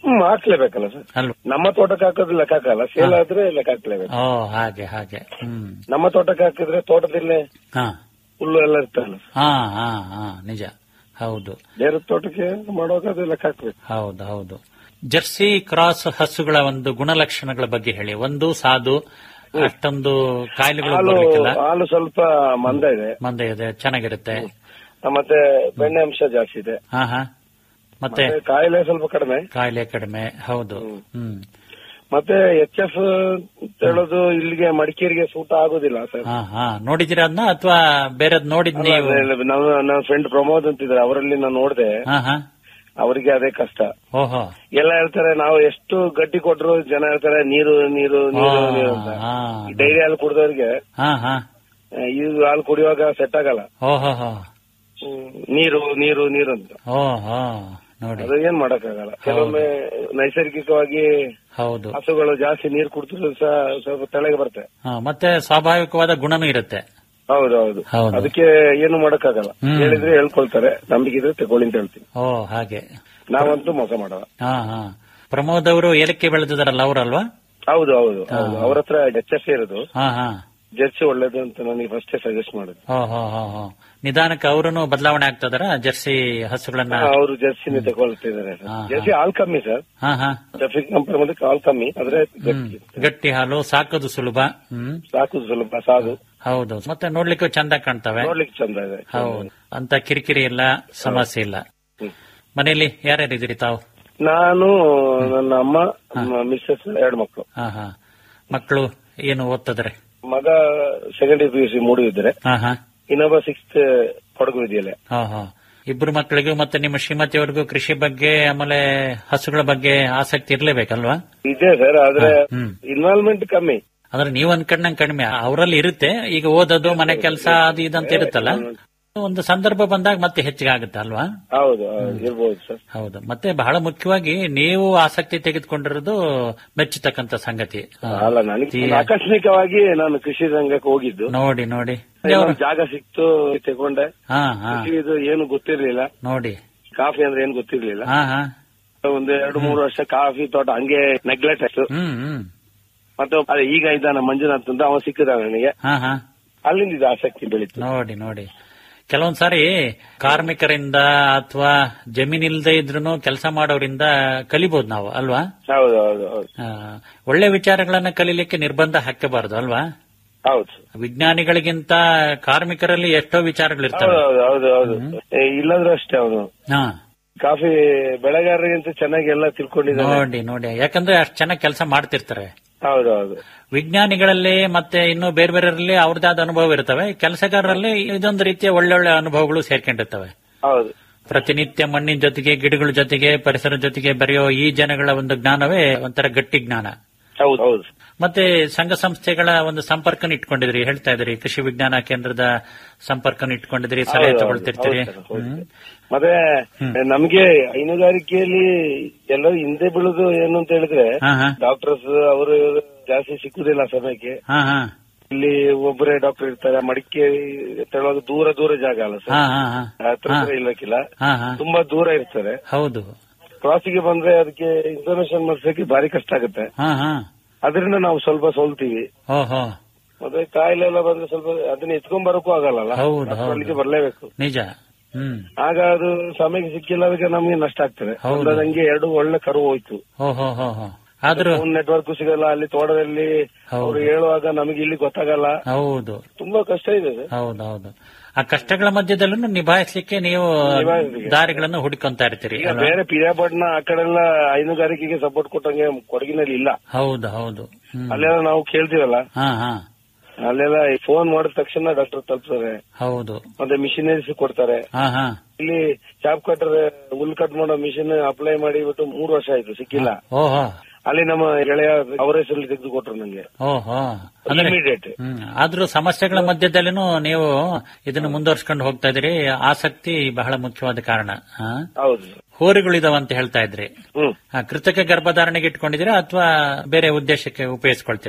ಹ್ಮ್ ಹಾಕ್ಲೇಬೇಕಲ್ಲ ಸರ್ ಅಲ್ವಾ ನಮ್ಮ ತೋಟಕ್ಕೆ ಹಾಕೋದು ಲೆಕ್ಕ ಹಾಕಲ್ಲ ಸೇಲ್ ಆದ್ರೆ ಲೆಕ್ಕ ಹಾಕ್ಲೇಬೇಕು ಓ ಹಾಗೆ ಹಾಗೆ ಹ್ಮ್ ನಮ್ಮ ತೋಟಕ್ಕೆ ಹಾಕಿದ್ರೆ ತೋಟದಲ್ಲೇ ಹಾ ಹುಲ್ಲು ಎಲ್ಲ ಇರ್ತಲ್ಲ ಹಾ ಹಾ ಹಾ ನಿಜ ಹೌದು ಬೇರೆ ತೋಟಕ್ಕೆ ಮಾಡುವಾಗ ಅದು ಲೆಕ್ಕ ಹಾಕ್ಬೇಕು ಹೌದು ಹೌದು ಜರ್ಸಿ ಕ್ರಾಸ್ ಹಸುಗಳ ಒಂದು ಗುಣಲಕ್ಷಣಗಳ ಬಗ್ಗೆ ಹೇಳಿ ಒಂದು ಸಾಧು ಅಷ್ಟೊಂದು ಕಾಯಿಲೆಗಳು ಹಾಲು ಬರ್ಲಿಕ್ಕಿಲ್ಲ ಹಾಲು ಸ್ವಲ್ಪ ಮಂದ ಇದೆ ಮಂದೆ ಇದೆ ಚೆನ್ನಾಗಿರುತ್ತೆ ಮತ್ತೆ ಬೆಣ್ಣೆ ಅಂಶ ಜಾಸ್ತಿ ಇದೆ ಹಾ ಹಾ ಮತ್ತೆ ಮತ್ತೆ ಕಾಯಿಲೆ ಸ್ವಲ್ಪ ಕಡಿಮೆ ಕಾಯಿಲೆ ಕಡಿಮೆ ಹೌದು ಹ್ಮ್ ಮತ್ತೆ ಎಚ್ ಎಫ್ ಹೇಳೋದು ಇಲ್ಲಿಗೆ ಮಡಿಕೇರಿಗೆ ಸೂಟ ಆಗೋದಿಲ್ಲ ಸರ್ ಹಾ ಹಾ ನೋಡಿದಿರ ಅದನ್ನ ಅಥವಾ ಬೇರೆದ್ ನೋಡಿದ್ ನೀವು ನಮ್ಮ ನನ್ನ ಫ್ರೆಂಡ್ ಪ್ರಮೋದ್ ಅಂತಿದ್ದಾರೆ ಅವರಲ್ಲಿ ನಾನು ನೋಡಿದೆ ಹಾ ಹಾ ಅವರಿಗೆ ಅದೇ ಕಷ್ಟ ಓಹೋ ಎಲ್ಲ ಹೇಳ್ತಾರೆ ನಾವು ಎಷ್ಟು ಗಟ್ಟಿ ಕೊಟ್ರು ಜನ ಹೇಳ್ತಾರೆ ನೀರು ನೀರು ನೀರು ನೀರು ಅಂತ ಹಾ ಡೈರಿ ಹಾಲು ಕುಡಿದವ್ರಿಗೆ ಹಾ ಹಾ ಇದು ಹಾಲು ಕುಡಿಯುವಾಗ ಸೆಟ್ ಆಗಲ್ಲ ಓಹೋ ಹೋ ಹ್ಮ್, ನೀರು ನೀರು ನೀರು ಅಂತ ಓಹೋ ನೋಡಿ ಅದು ಏನ್ ಮಾಡಕ್ಕಾಗಲ್ಲ ಕೆಲವೊಮ್ಮೆ ನೈಸರ್ಗಿಕವಾಗಿ ಹೌದು ಹಸುಗಳು ಜಾಸ್ತಿ ನೀರು ಕುಡಿದ್ರು ಸಹ ಸ್ವಲ್ಪ ತೆಳಗೆ ಬರುತ್ತೆ ಹಾ, ಮತ್ತೆ ಸ್ವಾಭಾವಿಕವಾದ ಗುಣನೂ ಇರುತ್ತೆ ಹೌದು ಹೌದು ಹೌದು. ಅದಕ್ಕೆ ಏನು ಮಾಡಕ್ಕಾಗಲ್ಲ ಹ್ಮ್. ಹೇಳಿದ್ರೆ ಹೇಳ್ಕೊಳ್ತಾರೆ ನಂಬಿಕೆ ಇದ್ರೆ ತಗೊಳ್ಳಿ ಅಂತ ಹೇಳ್ತೀನಿ ಓ ಹಾಗೆ ನಾವಂತೂ ಮೋಸ ಮಾಡಲ್ಲ ಹಾ ಹಾ ಪ್ರಮೋದ್ ಅವರು ಏಲಕ್ಕಿ ಬೆಳೆದಿದಾರಲ್ಲ ಅವರಲ್ವಾ ಹೌದು ಹೌದು ಹೌದು ಅವ್ರ ಹತ್ರ ಎಚ್ ಎಫ್ ಇರೋದು ಹಾ ಹಾ ಜರ್ಸಿ ಒಳ್ಳೇದು ಅಂತ ನನಗೆ ಫಸ್ಟ್ ಸಜೆಸ್ಟ್ ಮಾಡಿದ್ರು ಹೋ ಹೋ ಹೋ ಹೋ ನಿಧಾನಕ್ಕೆ ಅವರೂ ಬದಲಾವಣೆ ಆಗ್ತದಾರ ಜರ್ಸಿ ಹಸುಗಳನ್ನ ಅವರು ಜರ್ಸಿನೇ ತಗೊಳ್ತಿದ್ದಾರೆ ಸರ್. ಹಾ, ಹಾ. ಜರ್ಸಿ ಹಾಲ್ ಕಮ್ಮಿ ಸರ್ ಹಾ ಹಾ ಟ್ರಾಫಿಕ್ ಕಂಪೇರ್ ಮಾಡಿದ್ರೆ ಹಾಲ್ ಕಮ್ಮಿ ಆದ್ರೆ ಗಟ್ಟಿ. ಗಟ್ಟಿ ಹಾಲು ಸಾಕೋದು ಸುಲಭ ಹ್ಮ್ ಸಾಕು ಸ್ವಲ್ಪ ಸಾಧು ಹೌದು ಮತ್ತೆ ನೋಡ್ಲಿಕ್ಕೂ ಚಂದ ಕಾಣ್ತವೆ ನೋಡ್ಲಿಕ್ಕೆ ಚಂದ ಇದೆ ಹೌದು ಅಂತ ಕಿರಿಕಿರಿ ಇಲ್ಲ ಸಮಸ್ಯೆ ಇಲ್ಲ ಹ್ಮ್. ಮನೆಯಲ್ಲಿ ಯಾರ್ಯಾರಿದ್ದೀರಿ ತಾವು ನಾನು ನನ್ನ ಅಮ್ಮ ಮಿಸ್ಸಸ್ ಎರಡು ಮಕ್ಕಳು ಹಾ ಹಾ ಮಕ್ಕಳು ಏನು ಓದ್ತದ್ರೆ ಮಗ ಸೆಕೆಂಡ್ ಪಿ ಯು ಸಿ ಮೂಡು ಇದ್ದಾರೆ ಹಾ ಹಾ ಇನ್ನೊಬ್ಬ ಸಿಕ್ಸ್ತ್ ಕೊಡಗು ವಿದ್ಯಾಲಯ ಹಾ ಹಾ ಇಬ್ರು ಮಕ್ಕಳಿಗೂ ಮತ್ತೆ ನಿಮ್ಮ ಶ್ರೀಮತಿಯವರಿಗೂ ಕೃಷಿ ಬಗ್ಗೆ ಆಮೇಲೆ ಹಸುಗಳ ಬಗ್ಗೆ ಆಸಕ್ತಿ ಇರ್ಲೇಬೇಕಲ್ವಾ ಇದೆ ಸರ್ ಆದ್ರೆ ಹ್ಮ್. ಇನ್ವಾಲ್ವ್ಮೆಂಟ್ ಕಮ್ಮಿ ಅಂದ್ರೆ ನೀವ್ ಅನ್ಕೊಂಡಂಗ್ ಕಡಿಮೆ ಅವರಲ್ಲಿ ಇರುತ್ತೆ ಈಗ ಓದೋದು ಮನೆ ಕೆಲಸ ಅದು ಇದಂತ ಇರುತ್ತಲ್ಲ ಒಂದು ಸಂದರ್ಭ ಬಂದಾಗ ಮತ್ತೆ ಹೆಚ್ಚಿಗೆ ಆಗುತ್ತೆ ಅಲ್ವಾ ಹೌದು ಹೌದು, ಇರ್ಬೋದು ಸರ್ ಹೌದು ಮತ್ತೆ ಬಹಳ ಮುಖ್ಯವಾಗಿ ನೀವು ಆಸಕ್ತಿ ತೆಗೆದುಕೊಂಡಿರೋದು ಮೆಚ್ಚತಕ್ಕಂತ ಸಂಗತಿ ಹಾ. ಅಲ್ಲ ನನಗೆ ತೀ- ಆಕಸ್ಮಿಕವಾಗಿ ನಾನು ಕೃಷಿ ರಂಗಕ್ಕೆ ಹೋಗಿದ್ದು ನೋಡಿ ನೋಡಿ ಏನೋ ಜಾಗ ಸಿಕ್ತು ತಗೊಂಡೆ ಹಾ ಹಾ ಕೃಷಿ ಇದು ಏನು ಗೊತ್ತಿರ್ಲಿಲ್ಲ ನೋಡಿ ಕಾಫಿ ಅಂದ್ರೆ ಏನು ಗೊತ್ತಿರ್ಲಿಲ್ಲ ಹಾ ಹಾ ಒಂದು ಎರಡು ಮೂರು ವರ್ಷ ಕಾಫಿ ತೋಟ ಹಂಗೆ ನೆಗ್ಲೆಕ್ಟ್ ಆಯ್ತು ಹ್ಮ್ ಹ್ಮ್ ಮತ್ತೆ ಅದೇ ಈಗ ಇದ್ದಾನ ಮಂಜುನಾಥ್ ಅಂತ ಅವ ಸಿಕ್ಕಿದ ನನಗೆ ಹಾ ಹಾ ಅಲ್ಲಿಂದ ಇದು ಆಸಕ್ತಿ ಬೆಳೀತು ನೋಡಿ ನೋಡಿ ಕೆಲವೊಂದ್ ಸಾರಿ ಕಾರ್ಮಿಕರಿಂದ ಅಥವಾ ಜಮೀನಿಲ್ದೇ ಇದ್ರೂ ಕೆಲಸ ಮಾಡೋರಿಂದ ಕಲಿಬಹುದು ನಾವು ಅಲ್ವಾ ಹೌದು ಹೌದು ಹೌದು ಆ, ಒಳ್ಳೆ ವಿಚಾರಗಳನ್ನ ಕಲೀಲಿಕ್ಕೆ ನಿರ್ಬಂಧ ಹಾಕಬಾರದು ಅಲ್ವಾ ಹೌದು ವಿಜ್ಞಾನಿಗಳಿಗಿಂತ ಕಾರ್ಮಿಕರಲ್ಲಿ ಎಷ್ಟೋ ಹೌದು ವಿಚಾರಗಳಿರ್ತವೆ ಹೌದು ಹೌದು ಹೌದು ಏ, ಇಲ್ಲಾಂದ್ರೆ ಅಷ್ಟೇ ಅವನು ಹಾ ಕಾಫಿ ಬೆಳೆಗಾರರಿಗಿಂತ ಚೆನ್ನಾಗಿ ಎಲ್ಲ ತಿಳ್ಕೊಂಡಿದ್ದಾನೆ ನೋಡಿ ನೋಡಿ ಯಾಕಂದ್ರೆ ಅಷ್ಟು ಚೆನ್ನಾಗಿ ಕೆಲಸ ಮಾಡ್ತಿರ್ತಾರೆ ಹೌದು ಹೌದು ವಿಜ್ಞಾನಿಗಳಲ್ಲಿ ಮತ್ತೆ ಇನ್ನು ಬೇರೆ ಬೇರೆಯವರಲ್ಲಿ ಅವ್ರದ್ದಾದ ಅನುಭವ ಇರ್ತವೆ ಕೆಲಸಗಾರರಲ್ಲಿ ಇದೊಂದು ರೀತಿಯ ಒಳ್ಳೊಳ್ಳೆ ಅನುಭವಗಳು ಸೇರ್ಕೊಂಡಿರ್ತವೆ ಹೌದು ಪ್ರತಿನಿತ್ಯ ಮಣ್ಣಿನ ಜೊತೆಗೆ ಗಿಡಗಳ ಜೊತೆಗೆ ಪರಿಸರ ಜೊತೆಗೆ ಬರೆಯೋ ಈ ಜನಗಳ ಒಂದು ಜ್ಞಾನವೇ ಒಂಥರ ಗಟ್ಟಿ ಜ್ಞಾನ ಹೌದು ಹೌದು ಮತ್ತೆ ಸಂಘ ಸಂಸ್ಥೆಗಳ ಒಂದು ಸಂಪರ್ಕನ ಇಟ್ಕೊಂಡಿದ್ರಿ ಹೇಳ್ತಾ ಇದ್ರಿ ಕೃಷಿ ವಿಜ್ಞಾನ ಕೇಂದ್ರದ ಸಂಪರ್ಕನ ಇಟ್ಕೊಂಡಿದ್ರಿ ಸಲಹೆ ಹೌದು, ತಗೊಳ್ತಿರ್ತೀರಿ ಹೌದು, ಹೌದು. ಹ್ಮ್. ಮತ್ತೆ ನಮ್ಗೆ ಹೈನುಗಾರಿಕೆಯಲ್ಲಿ ಎಲ್ಲರೂ ಹಿಂದೆ ಬೀಳುದು ಏನು ಅಂತ ಹೇಳಿದ್ರೆ ಹಾ ಹಾ ಡಾಕ್ಟರ್ಸ್ ಅವರು ಇವರು ಜಾಸ್ತಿ ಸಿಕ್ಕುದಿಲ್ಲ ಸಮಯಕ್ಕೆ ಹಾ ಹಾ ಇಲ್ಲಿ ಒಬ್ಬರೇ ಡಾಕ್ಟರ್ ಇರ್ತಾರೆ ಮಡಿಕೇರಿ ತೆಳುವಾಗ ದೂರ ದೂರ ಜಾಗ ಅಲ್ಲ ಹಾ ಸರ್ ಹಾ ಹಾ ಹತ್ರ ಹತ್ರ ಇಲ್ಲಕ್ಕಿಲ್ಲ ಹಾ ಹಾ ತುಂಬಾ ದೂರ ಇರ್ತಾರೆ ಹೌದು ಕ್ರಾಸಿಗೆ ಬಂದ್ರೆ ಅದಕ್ಕೆ ಇನ್ಫಾರ್ಮೇಶನ್ ಮಾಡ್ಸಕ್ಕೆ ಭಾರಿ ಕಷ್ಟ ಆಗುತ್ತೆ ಹಾ ಹಾ ಅದರಿಂದ ನಾವು ಸ್ವಲ್ಪ ಸೋಲ್ತೀವಿ ಓಹೋ ಮತ್ತೆ ಕಾಯಿಲೆ ಎಲ್ಲ ಬಂದ್ರೆ ಸ್ವಲ್ಪ ಅದನ್ನ ಎತ್ಕೊಂಡ್ ಬರೋಕ್ಕೂ ಆಗಲ್ಲ ಹೌದು, ಹೌದು. ಅಲ್ಲಿಗೆ ಬರ್ಲೇಬೇಕು ನಿಜ ಹ್ಮ್ ಆಗ ಅದು ಸಮಯಕ್ಕೆ ಸಿಕ್ಕಿಲ್ಲ ಅದಕ್ಕೆ ನಮ್ಗೆ ನಷ್ಟ ಆಗ್ತದೆ ಹೌದು. ನಂಗೆ ಎರಡು ಒಳ್ಳೆ ಕರು ಹೋಯ್ತು ಓಹೋ ಹೋ ಹೋ ಆದ್ರೂ ಫೋನ್ ನೆಟ್ವರ್ಕ್ ಸಿಗಲ್ಲ ಅಲ್ಲಿ ತೋಟದಲ್ಲಿ ಹೌದು. ಅವ್ರು ಹೇಳುವಾಗ ನಮಗೆ ಇಲ್ಲಿ ಗೊತ್ತಾಗಲ್ಲ ಹೌದು ತುಂಬಾ ಕಷ್ಟ ಇದೆ ಸರ್. ಹೌದು ಹೌದು ಆ ಕಷ್ಟಗಳ ಮಧ್ಯದಲ್ಲೂ ನಿಭಾಯಿಸ್ಲಿಕ್ಕೆ ನೀವು ನಿಭಾಯಿಸ್ಲಿಕ್ಕೆ. ದಾರಿಗಳನ್ನು ಹುಡುಕೊಂತಾ ಇರ್ತೀರಿ ಈಗ ಅಲ್ವಾ? ಬೇರೆ ಪಿರಿಯಾಪಟ್ಟಣ ಆ ಕಡೆ ಎಲ್ಲ ಹೈನುಗಾರಿಕೆಗೆ ಸಪೋರ್ಟ್ ಕೊಟ್ಟಂಗೆ ಕೊಡಗಿನಲ್ಲಿ ಇಲ್ಲ ಹೌದು ಹೌದು ಹ್ಮ್. ಅಲ್ಲೆಲ್ಲ ನಾವು ಕೇಳ್ತೀವಲ್ಲ ಹಾ ಹಾ ಅಲ್ಲೆಲ್ಲ ಫೋನ್ ಮಾಡಿದ ತಕ್ಷಣ ಡಾಕ್ಟರ್ ತಲುಪ್ತಾರೆ ಹೌದು ಮತ್ತೆ ಮಿಷಿನರೀಸ್ ಕೊಡ್ತಾರೆ ಹಾ ಹಾ ಇಲ್ಲಿ ಚಾಪ್ ಕಟ್ಟರ್ ಹುಲ್ ಕಟ್ ಮಾಡೋ ಮಿಷಿನ್ ಅಪ್ಲೈ ಮಾಡಿ ಬಿಟ್ಟು ಮೂರು ವರ್ಷ ಆಯ್ತು ಸಿಕ್ಕಿಲ್ಲ ಓಹೋ ಅಲ್ಲಿ ನಮ್ಮ ಗೆಳೆಯ ಅವರ ಹೆಸರಲ್ಲಿ ತೆಗೆದು ಕೊಟ್ರು ನಂಗೆ ಓಹೋ ಅಂದ್ರೆ ಇಮಿಡಿಯೇಟ್ ಹ್ಮ್ ಆದ್ರೂ ಸಮಸ್ಯೆಗಳ ಮಧ್ಯದಲ್ಲಿನೂ ನೀವು ಇದನ್ನು ಮುಂದುವರ್ಸ್ಕೊಂಡು ಹೋಗ್ತಾ ಇದ್ರಿ ಆಸಕ್ತಿ ಬಹಳ ಮುಖ್ಯವಾದ ಕಾರಣ ಹಾ? ಹೌದು ಹೋರಿಗಳಿದಾವಂತ ಹೇಳ್ತಾ ಇದ್ರಿ ಹ್ಮ್ ಆ, ಕೃತಕ ಗರ್ಭಧಾರಣೆಗೆ ಇಟ್ಕೊಂಡಿದ್ದೀರಾ ಅಥವಾ ಬೇರೆ ಉದ್ದೇಶಕ್ಕೆ ಉಪಯೋಗಿಸ್ಕೊಳ್ತೀರಾ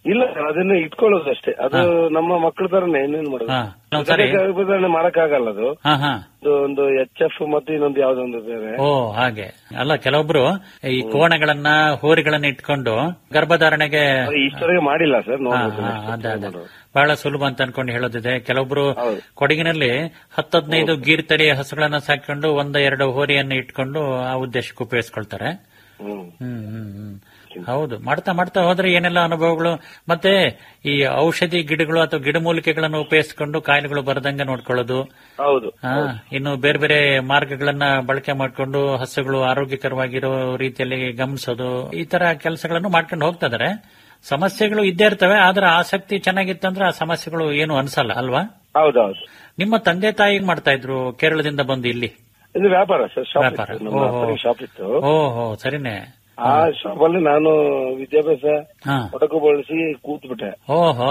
ಇಲ್ಲ ಸರ್ ಅದನ್ನ ಇಟ್ಕೊಳ್ಳೋದು ಅಷ್ಟೇ ಅದು ನಮ್ಮ ಮಕ್ಕಳ ತರನೇ ಇನ್ನೇನ್ ಮಾಡೋದು ಹಾ ಒಂದ್ಸರಿ ಗರ್ಭಧಾರಣೆ ಮಾಡಕ್ಕಾಗಲ್ಲ ಅದು ಹಾ ಹಾ ಇದು ಒಂದು ಎಚ್ ಎಫ್ ಮತ್ತು ಇನ್ನೊಂದು ಯಾವ್ದೊಂದು ಬೇರೆ ಓ ಹಾಗೆ ಅಲ್ಲ ಕೆಲವೊಬ್ರು ಈ ಕೋಣಗಳನ್ನ ಹೋರಿಗಳನ್ನ ಇಟ್ಕೊಂಡು ಗರ್ಭಧಾರಣೆಗೆ ಅದು ಇಷ್ಟವರೆಗೆ ಮಾಡಿಲ್ಲ ಸರ್ ಹಾ, ನೋಡ್ಬೇಕು ಹಾ, next ಅದೇ ಅದೇ ಮಾಡೋದು. ಬಹಳ ಸುಲಭ ಅಂತ ಅನ್ಕೊಂಡು ಹೇಳೋದಿದೆ ಕೆಲವೊಬ್ರು ಹೌದು. ಕೊಡಗಿನಲ್ಲಿ ಹತ್ತದನೈದು ಗೀರ್ ತಳಿ ಹಸುಗಳನ್ನ ಸಾಕೊಂಡು ಒಂದ ಎರಡು ಹೋರಿಯನ್ನು ಇಟ್ಕೊಂಡು ಆ ಉದ್ದೇಶಕ್ಕೆ ಉಪಯೋಗಿಸ್ಕೊಳ್ತಾರೆ ಹ್ಮ್ ಹ್ಮ್ ಹ್ಮ್ ಹ್ಮ್ ಹೌದು ಮಾಡ್ತಾ ಮಾಡ್ತಾ ಹೋದ್ರೆ ಏನೆಲ್ಲ ಅನುಭವಗಳು ಮತ್ತೆ ಈ ಔಷಧಿ ಗಿಡಗಳು ಅಥವಾ ಗಿಡಮೂಲಿಕೆಗಳನ್ನು ಉಪಯೋಗಿಸಿಕೊಂಡು ಕಾಯಿಲೆಗಳು ಬರದಂಗೆ ನೋಡ್ಕೊಳ್ಳೋದು ಹೌದು ಹಾ ಇನ್ನು ಬೇರೆ ಬೇರೆ ಮಾರ್ಗಗಳನ್ನ ಬಳಕೆ ಮಾಡಿಕೊಂಡು ಹಸುಗಳು ಆರೋಗ್ಯಕರವಾಗಿರೋ ರೀತಿಯಲ್ಲಿ ಗಮನಿಸೋದು ಈ ತರ ಕೆಲಸಗಳನ್ನು ಮಾಡ್ಕೊಂಡು ಹೋಗ್ತಾ ಇದಾರೆ ಸಮಸ್ಯೆಗಳು ಇದ್ದೇ ಇರ್ತವೆ ಆದ್ರೆ ಆಸಕ್ತಿ ಚೆನ್ನಾಗಿತ್ತಂದ್ರೆ ಆ ಸಮಸ್ಯೆಗಳು ಏನು ಅನ್ಸಲ್ಲ ಅಲ್ವಾ ಹೌದೌದು ನಿಮ್ಮ ತಂದೆ ತಾಯಿ ಏನ್ ಮಾಡ್ತಾ ಇದ್ರು ಕೇರಳದಿಂದ ಬಂದು ಇಲ್ಲಿ ಇದು ವ್ಯಾಪಾರ ಸರ್ ಶಾಪ್ ವ್ಯಾಪಾರ ಇತ್ತು ನಮ್ಮ ಓಹೋ. ಅಪ್ಪನಿಗೆ ಶಾಪ್ ಇತ್ತು ಓಹೋ ಸರಿನೇ ಆ ಶಾಪ್ ಅಲ್ಲಿ ನಾನು ವಿದ್ಯಾಭ್ಯಾಸ ಹಾ ಒಟಕು ಬಳಸಿ ಕೂತ್ ಬಿಟ್ಟೆ ಓಹೋ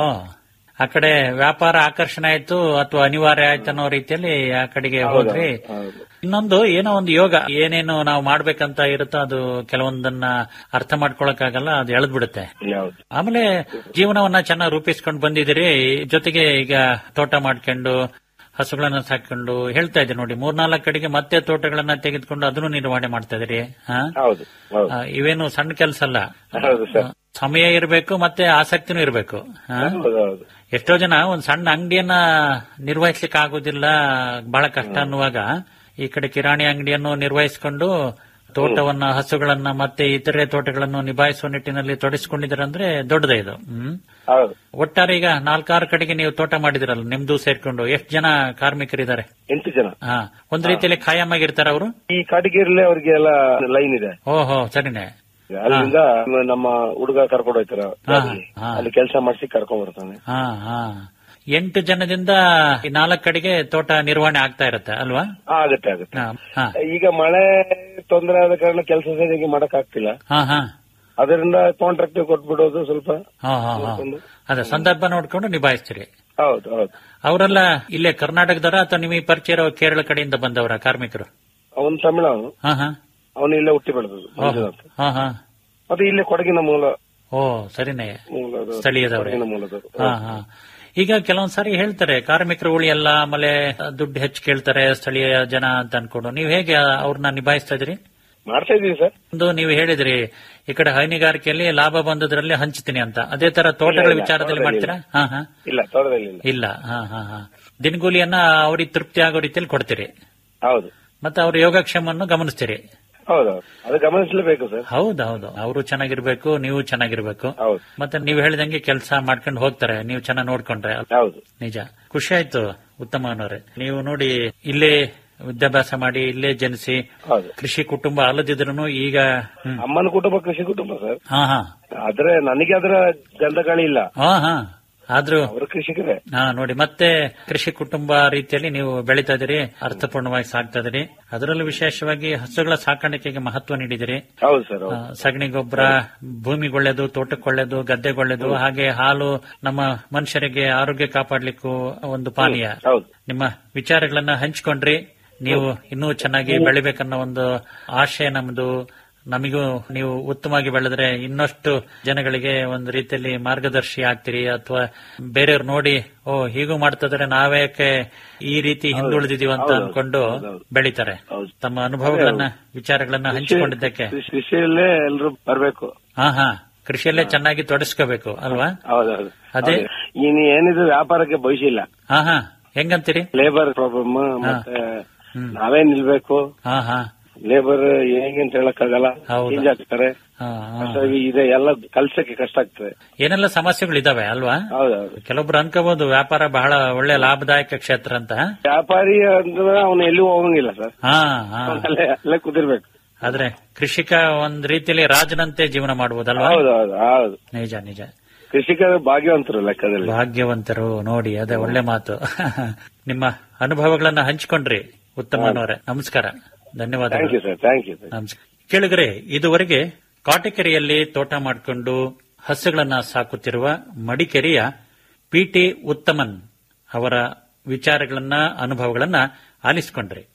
ಆ ಕಡೆ ವ್ಯಾಪಾರ ಆಕರ್ಷಣೆ ಆಯ್ತು ಅಥವಾ ಅನಿವಾರ್ಯ ಆಯ್ತು ಅನ್ನೋ ರೀತಿಯಲ್ಲಿ ಆ ಕಡೆಗೆ ಹೋದ್ರಿ ಹೌದು ಇನ್ನೊಂದು ಏನೋ ಒಂದು ಯೋಗ ಏನೇನು ನಾವು ಮಾಡ್ಬೇಕಂತ ಇರುತ್ತೋ ಅದು ಕೆಲವೊಂದನ್ನ ಅರ್ಥ ಮಾಡ್ಕೊಳಕ್ಕಾಗಲ್ಲ ಅದು ಎಳೆದ್ ಬಿಡುತ್ತೆ ಯಾವ್ದು ಆಮೇಲೆ ಜೀವನವನ್ನ ಚೆನ್ನಾಗಿ ರೂಪಿಸ್ಕೊಂಡು ಬಂದಿದ್ದೀರಿ ಜೊತೆಗೆ ಈಗ ತೋಟ ಮಾಡ್ಕೊಂಡು ಹಸುಗಳನ್ನ ಸಾಕೊಂಡು ಹೇಳ್ತಾ ಇದ್ದೀರಿ ನೋಡಿ ಮೂರ್ನಾಲ್ಕು ಕಡೆಗೆ ಮತ್ತೆ ತೋಟಗಳನ್ನ ತೆಗೆದುಕೊಂಡು ಅದನ್ನು ನಿರ್ವಹಣೆ ಮಾಡ್ತಾ ಇದೀರಿ ಹಾ? ಹೌದು ಹೌದು ಆ, ಇವೇನು ಸಣ್ಣ ಕೆಲಸ ಅಲ್ಲ ಹೌದು ಸರ್ ಸಮಯ ಇರಬೇಕು ಮತ್ತೆ ಆಸಕ್ತಿನೂ ಇರಬೇಕು ಹೌದು ಹೌದು ಎಷ್ಟೋ ಜನ ಒಂದ್ ಸಣ್ಣ ಅಂಗಡಿಯನ್ನ ನಿರ್ವಹಿಸ್ಲಿಕ್ಕೆ ಆಗುದಿಲ್ಲ ಬಹಳ ಕಷ್ಟ ಅನ್ನುವಾಗ ಈ ಕಡೆ ಕಿರಾಣಿ ಅಂಗಡಿಯನ್ನು ನಿರ್ವಹಿಸಿಕೊಂಡು ತೋಟವನ್ನ ಹಸುಗಳನ್ನ ಮತ್ತೆ ಇತರೆ ತೋಟಗಳನ್ನು ನಿಭಾಯಿಸುವ ನಿಟ್ಟಿನಲ್ಲಿ ತೊಡಗಿಸಿಕೊಂಡಿದ್ದೀರಂದ್ರೆ ದೊಡ್ಡದೇ ಇದು ಹ್ಮ್ ಹೌದು ಒಟ್ಟಾರೆ ಈಗ ನಾಲ್ಕಾರು ಕಡೆಗೆ ನೀವು ತೋಟ ಮಾಡಿದಿರಲ್ಲ ನಿಮ್ದು ಸೇರ್ಕೊಂಡು ಎಷ್ಟು ಜನ ಕಾರ್ಮಿಕರಿದ್ದಾರೆ ಎಂಟು ಜನ ಹಾ ಒಂದ್ ರೀತಿಯಲ್ಲಿ ಖಾಯಂ ಆಗಿರ್ತಾರ ಅವರು ಈ ಕಾಟಿಗೇರಿಲಿ ಅವ್ರಿಗೆ ಎಲ್ಲ ಲೈನ್ ಇದೆ ಓಹೋ ಸರಿನೇ ಅಲ್ಲಿಂದ ನಮ್ಮ ಹುಡುಗ ಕರ್ಕೊಂಡು ಹೋಯ್ತಾರ ಗಾಡಿಲಿ. ಹಾ. ಅಲ್ಲಿ ಕೆಲಸ ಮಾಡಿಸಿ ಕರ್ಕೊಂಡ್ ಬರ್ತಾನೆ ಹಾ ಹಾ ಎಂಟು ಜನದಿಂದ ಈ ನಾಲ್ಕು ಕಡೆಗೆ ತೋಟ ನಿರ್ವಹಣೆ ಆಗ್ತಾ ಇರುತ್ತೆ ಅಲ್ವಾ ಹಾ, ಆಗತ್ತೆ ಆಗತ್ತೆ ಹಾ ಹಾ ಈಗ ಮಳೆ ತೊಂದರೆ ಆದ ಕಾರಣ ಕೆಲಸ ಸರಿಯಾಗಿ ಮಾಡಕ್ ಆಗ್ತಿಲ್ಲ ಹಾ ಹಾ ಅದರಿಂದ ಕಾಂಟ್ರಾಕ್ಟ್ ಕೊಟ್ಬಿಡೋದು ಸ್ವಲ್ಪ ಹಾ ಹಾ ಹಾ ಅದೇ ಸಂದರ್ಭ ನೋಡ್ಕೊಂಡು ನಿಭಾಯಿಸ್ತೀರಿ ಹೌದು ಹೌದು ಅವರೆಲ್ಲ ಇಲ್ಲೇ ಕರ್ನಾಟಕದವರ ಅಥವಾ ನಿಮಗೆ ಪರಿಚಯ ಇರೋ ಕೇರಳ ಕಡೆಯಿಂದ ಬಂದವರ ಕಾರ್ಮಿಕರು ಅವನ್ ತಮಿಳ ಅವನು ಹಾ ಹಾ ಅವನು ಇಲ್ಲೇ ಹುಟ್ಟಿ ಬೆಳೆದದು ಮಂಜುನಾಥ್ ಹಾ ಹಾ ಮತ್ತೆ ಇಲ್ಲೇ ಕೊಡಗಿನ ಮೂಲ ಓ ಸರಿನೇ ಮೂಲದವರು. ಸ್ಥಳೀಯದವ್ರೆ ಕೊಡಗಿನ ಮೂಲದವರು ಹಾ ಹಾ ಈಗ ಕೆಲವೊಂದ್ ಸಾರಿ ಹೇಳ್ತಾರೆ ಕಾರ್ಮಿಕರು ಉಳಿಯಲ್ಲ ಆಮೇಲೆ ದುಡ್ಡು ಹೆಚ್ಚು ಕೇಳ್ತಾರೆ ಸ್ಥಳೀಯ ಜನ ಅಂತ ಅನ್ಕೊಂಡು ನೀವು ಹೇಗೆ ಅವ್ರನ್ನ ನಿಭಾಯಿಸ್ತಾ ಇದ್ರಿ ಮಾಡ್ತಾ ಇದೀವಿ ಸರ್ ಒಂದು ನೀವು ಹೇಳಿದ್ರಿ ಈ ಕಡೆ ಹೈನುಗಾರಿಕೆಯಲ್ಲಿ ಲಾಭ ಬಂದದ್ರಲ್ಲಿ ಹಂಚ್ತೀನಿ ಅಂತ ಅದೇ ತರ ತೋಟಗಳ ಇಲ್ಲ, ವಿಚಾರದಲ್ಲಿ ತೋಟದಲ್ಲಿ ಮಾಡ್ತೀರಾ ಹಾ ಹಾ ಇಲ್ಲ ತೋಟದಲ್ಲಿ ಇಲ್ಲ ಇಲ್ಲ ಹಾ ಹಾ ಹಾ ದಿನಗೂಲಿಯನ್ನ ಅವ್ರಿಗೆ ತೃಪ್ತಿ ಆಗೋ ರೀತಿಯಲ್ಲಿ ಕೊಡ್ತೀರಿ ಹೌದು ಮತ್ತೆ ಅವ್ರ ಯೋಗಕ್ಷೇಮವನ್ನು ಗಮನಿಸ್ತೀರಿ ಹೌದೌದು ಅದು ಗಮನಿಸಲೇಬೇಕು ಸರ್ ಹೌದೌದು ಅವರು ಚೆನ್ನಾಗಿರ್ಬೇಕು ನೀವು ಚೆನ್ನಾಗಿರ್ಬೇಕು ಹೌದು ಮತ್ತೆ ನೀವು ಹೇಳಿದಂಗೆ ಕೆಲಸ ಮಾಡ್ಕೊಂಡು ಹೋಗ್ತಾರೆ ನೀವು ಚೆನ್ನಾಗಿ ನೋಡ್ಕೊಂಡ್ರೆ ಹೌದು ನಿಜ ಖುಷಿ ಆಯ್ತು ಉತ್ತಮ ಅನ್ನೋರೆ ನೀವು ನೋಡಿ ಇಲ್ಲೇ ವಿದ್ಯಾಭ್ಯಾಸ ಮಾಡಿ ಇಲ್ಲೇ ಜನಿಸಿ ಹೌದು ಕೃಷಿ ಕುಟುಂಬ ಅಲ್ಲದಿದ್ರು ಈಗ ಹ್ಮ್. ಅಮ್ಮನ ಕುಟುಂಬ ಕೃಷಿ ಕುಟುಂಬ ಸರ್ ಹಾ ಹಾ ಆದ್ರೆ ನನಗೆ ಅದರ ಗಂಧಗಾಳಿ ಇಲ್ಲ ಹಾ ಹಾ ಆದ್ರೂ ಅವರು ಕೃಷಿಕರೇ ಹಾ ನೋಡಿ ಮತ್ತೆ ಕೃಷಿ ಕುಟುಂಬ ರೀತಿಯಲ್ಲಿ ನೀವು ಬೆಳೀತಾ ಇದೀರಿ ಅರ್ಥಪೂರ್ಣವಾಗಿ ಸಾಗ್ತಾ ಇದೀರಿ ಅದರಲ್ಲೂ ವಿಶೇಷವಾಗಿ ಹಸುಗಳ ಸಾಕಾಣಿಕೆಗೆ ಮಹತ್ವ ನೀಡಿದಿರಿ ಹೌದು ಸರ್ ಆ, ಹೌದು ಸಗಣಿ ಗೊಬ್ಬರ ಭೂಮಿಗೊಳ್ಳೆದು ತೋಟಕ್ಕೊಳ್ಳೆದು ಗದ್ದೆಗೊಳ್ಳೆದು ಹಾಗೆ ಹಾಲು ನಮ್ಮ ಮನುಷ್ಯರಿಗೆ ಆರೋಗ್ಯ ಕಾಪಾಡ್ಲಿಕ್ಕೂ ಒಂದು ಪಾನೀಯ ಹೌದು ನಿಮ್ಮ ವಿಚಾರಗಳನ್ನ ಹಂಚಿಕೊಂಡ್ರಿ ನೀವು ಇನ್ನೂ ಚೆನ್ನಾಗಿ ಬೆಳಿಬೇಕನ್ನೋ ಒಂದು ಆಶಯ ನಮ್ದು ನಮಗೂ ನೀವು ಉತ್ತಮವಾಗಿ ಬೆಳೆದ್ರೆ ಇನ್ನಷ್ಟು ಜನಗಳಿಗೆ ಒಂದು ರೀತಿಯಲ್ಲಿ ಮಾರ್ಗದರ್ಶಿ ಆಗ್ತೀರಿ ಅಥವಾ ಬೇರೆಯವ್ರು ನೋಡಿ ಓ ಹೀಗೂ ಮಾಡ್ತಿದ್ರೆ ನಾವೇಕೆ ಈ ರೀತಿ ಹಿಂದುಳಿದಿದೀವಿ ಅಂತ ಹೌದು, ಅನ್ಕೊಂಡು ಹೌದು. ಬೆಳಿತಾರೆ ಹೌದು. ತಮ್ಮ ಅನುಭವಗಳನ್ನ ವಿಚಾರಗಳನ್ನ ಹಂಚಿಕೊಂಡಿದ್ದಕ್ಕೆ ಕೃಷಿ- ಕೃಷಿಯಲ್ಲೇ ಎಲ್ರು ಬರ್ಬೇಕು ಹಾ ಹಾ ಕೃಷಿಯಲ್ಲೇ ಚೆನ್ನಾಗಿ ತೊಡಸ್ಕೋಬೇಕು ಅಲ್ವಾ ಹೌದೌದು ಅದೇ- ಹೌದು. ಇನ್ನು ಏನಿದು ವ್ಯಾಪಾರಕ್ಕೆ ಭವಿಷ್ಯ ಇಲ್ಲ ಹಾ ಹಾ ಹೆಂಗಂತೀರಿ ಲೇಬರ್ ಪ್ರಾಬ್ಲಮ್ ಮತ್ತೆ ಹ್ಮ್. ನಾವೇ ನಿಲ್ಬೇಕು ಹಾ ಹಾ ಲೇಬರ್ ಹೇಗೆ ಅಂತ ಹೇಳಕ್ಕಾಗಲ್ಲ ಹೌದು. ಚೇಂಜ್ ಆಗ್ತಾರೆ ಹಾ, ಹಾ. ಹೊಸದಾಗಿ ಇದೆ ಎಲ್ಲ ಕಲ್ಸಕ್ಕೆ ಕಷ್ಟ ಆಗ್ತದೆ ಏನೆಲ್ಲ ಸಮಸ್ಯೆಗಳಿದಾವೆ ಅಲ್ವಾ ಹೌದೌದು ಕೆಲವೊಬ್ರು ಅನ್ಕೋಬಹುದು ವ್ಯಾಪಾರ ಬಹಳ ಒಳ್ಳೆ ಲಾಭದಾಯಕ ಕ್ಷೇತ್ರ ಅಂತ ವ್ಯಾಪಾರಿ ಅಂದ್ರೆ ಅವನು ಎಲ್ಲಿಗೂ ಹೋಗಂಗಿಲ್ಲ ಸರ್ ಹಾ ಹಾ ಅಲ್ಲೇ ಅಲ್ಲೇ ಕುದಿರ್ಬೇಕು ಆದ್ರೆ ಕೃಷಿಕ ಒಂದ್ ರೀತಿಯಲ್ಲಿ ರಾಜನಂತೆ ಜೀವನ ಮಾಡಬಹುದಲ್ವಾ ಹೌದೌದು ಹೌದು ನಿಜ ನಿಜ ಕೃಷಿಕರು ಭಾಗ್ಯವಂತರು ಲೆಕ್ಕದಲ್ಲಿ ಭಾಗ್ಯವಂತರು ನೋಡಿ ಅದೇ ಒಳ್ಳೆ ಮಾತು ನಿಮ್ಮ ಅನುಭವಗಳನ್ನ ಹಂಚಿಕೊಂಡ್ರಿ ಉತ್ತಮನವರೇ ನಮಸ್ಕಾರ ಥ್ಯಾಂಕ್ ಧನ್ಯವಾದಗಳು ಯು ಸರ್ ಥ್ಯಾಂಕ್ ಯು ನಮಸ್ಕಾರ ಕೇಳಿದ್ರೆ ಇದುವರೆಗೆ ಕಾಟಕೆರೆಯಲ್ಲಿ ತೋಟ ಮಾಡಿಕೊಂಡು ಹಸುಗಳನ್ನ ಸಾಕುತ್ತಿರುವ ಮಡಿಕೇರಿಯ ಪಿಟಿ ಉತ್ತಮನ್ ಅವರ ವಿಚಾರಗಳನ್ನ ಅನುಭವಗಳನ್ನ ಆಲಿಸಿಕೊಂಡ್ರಿ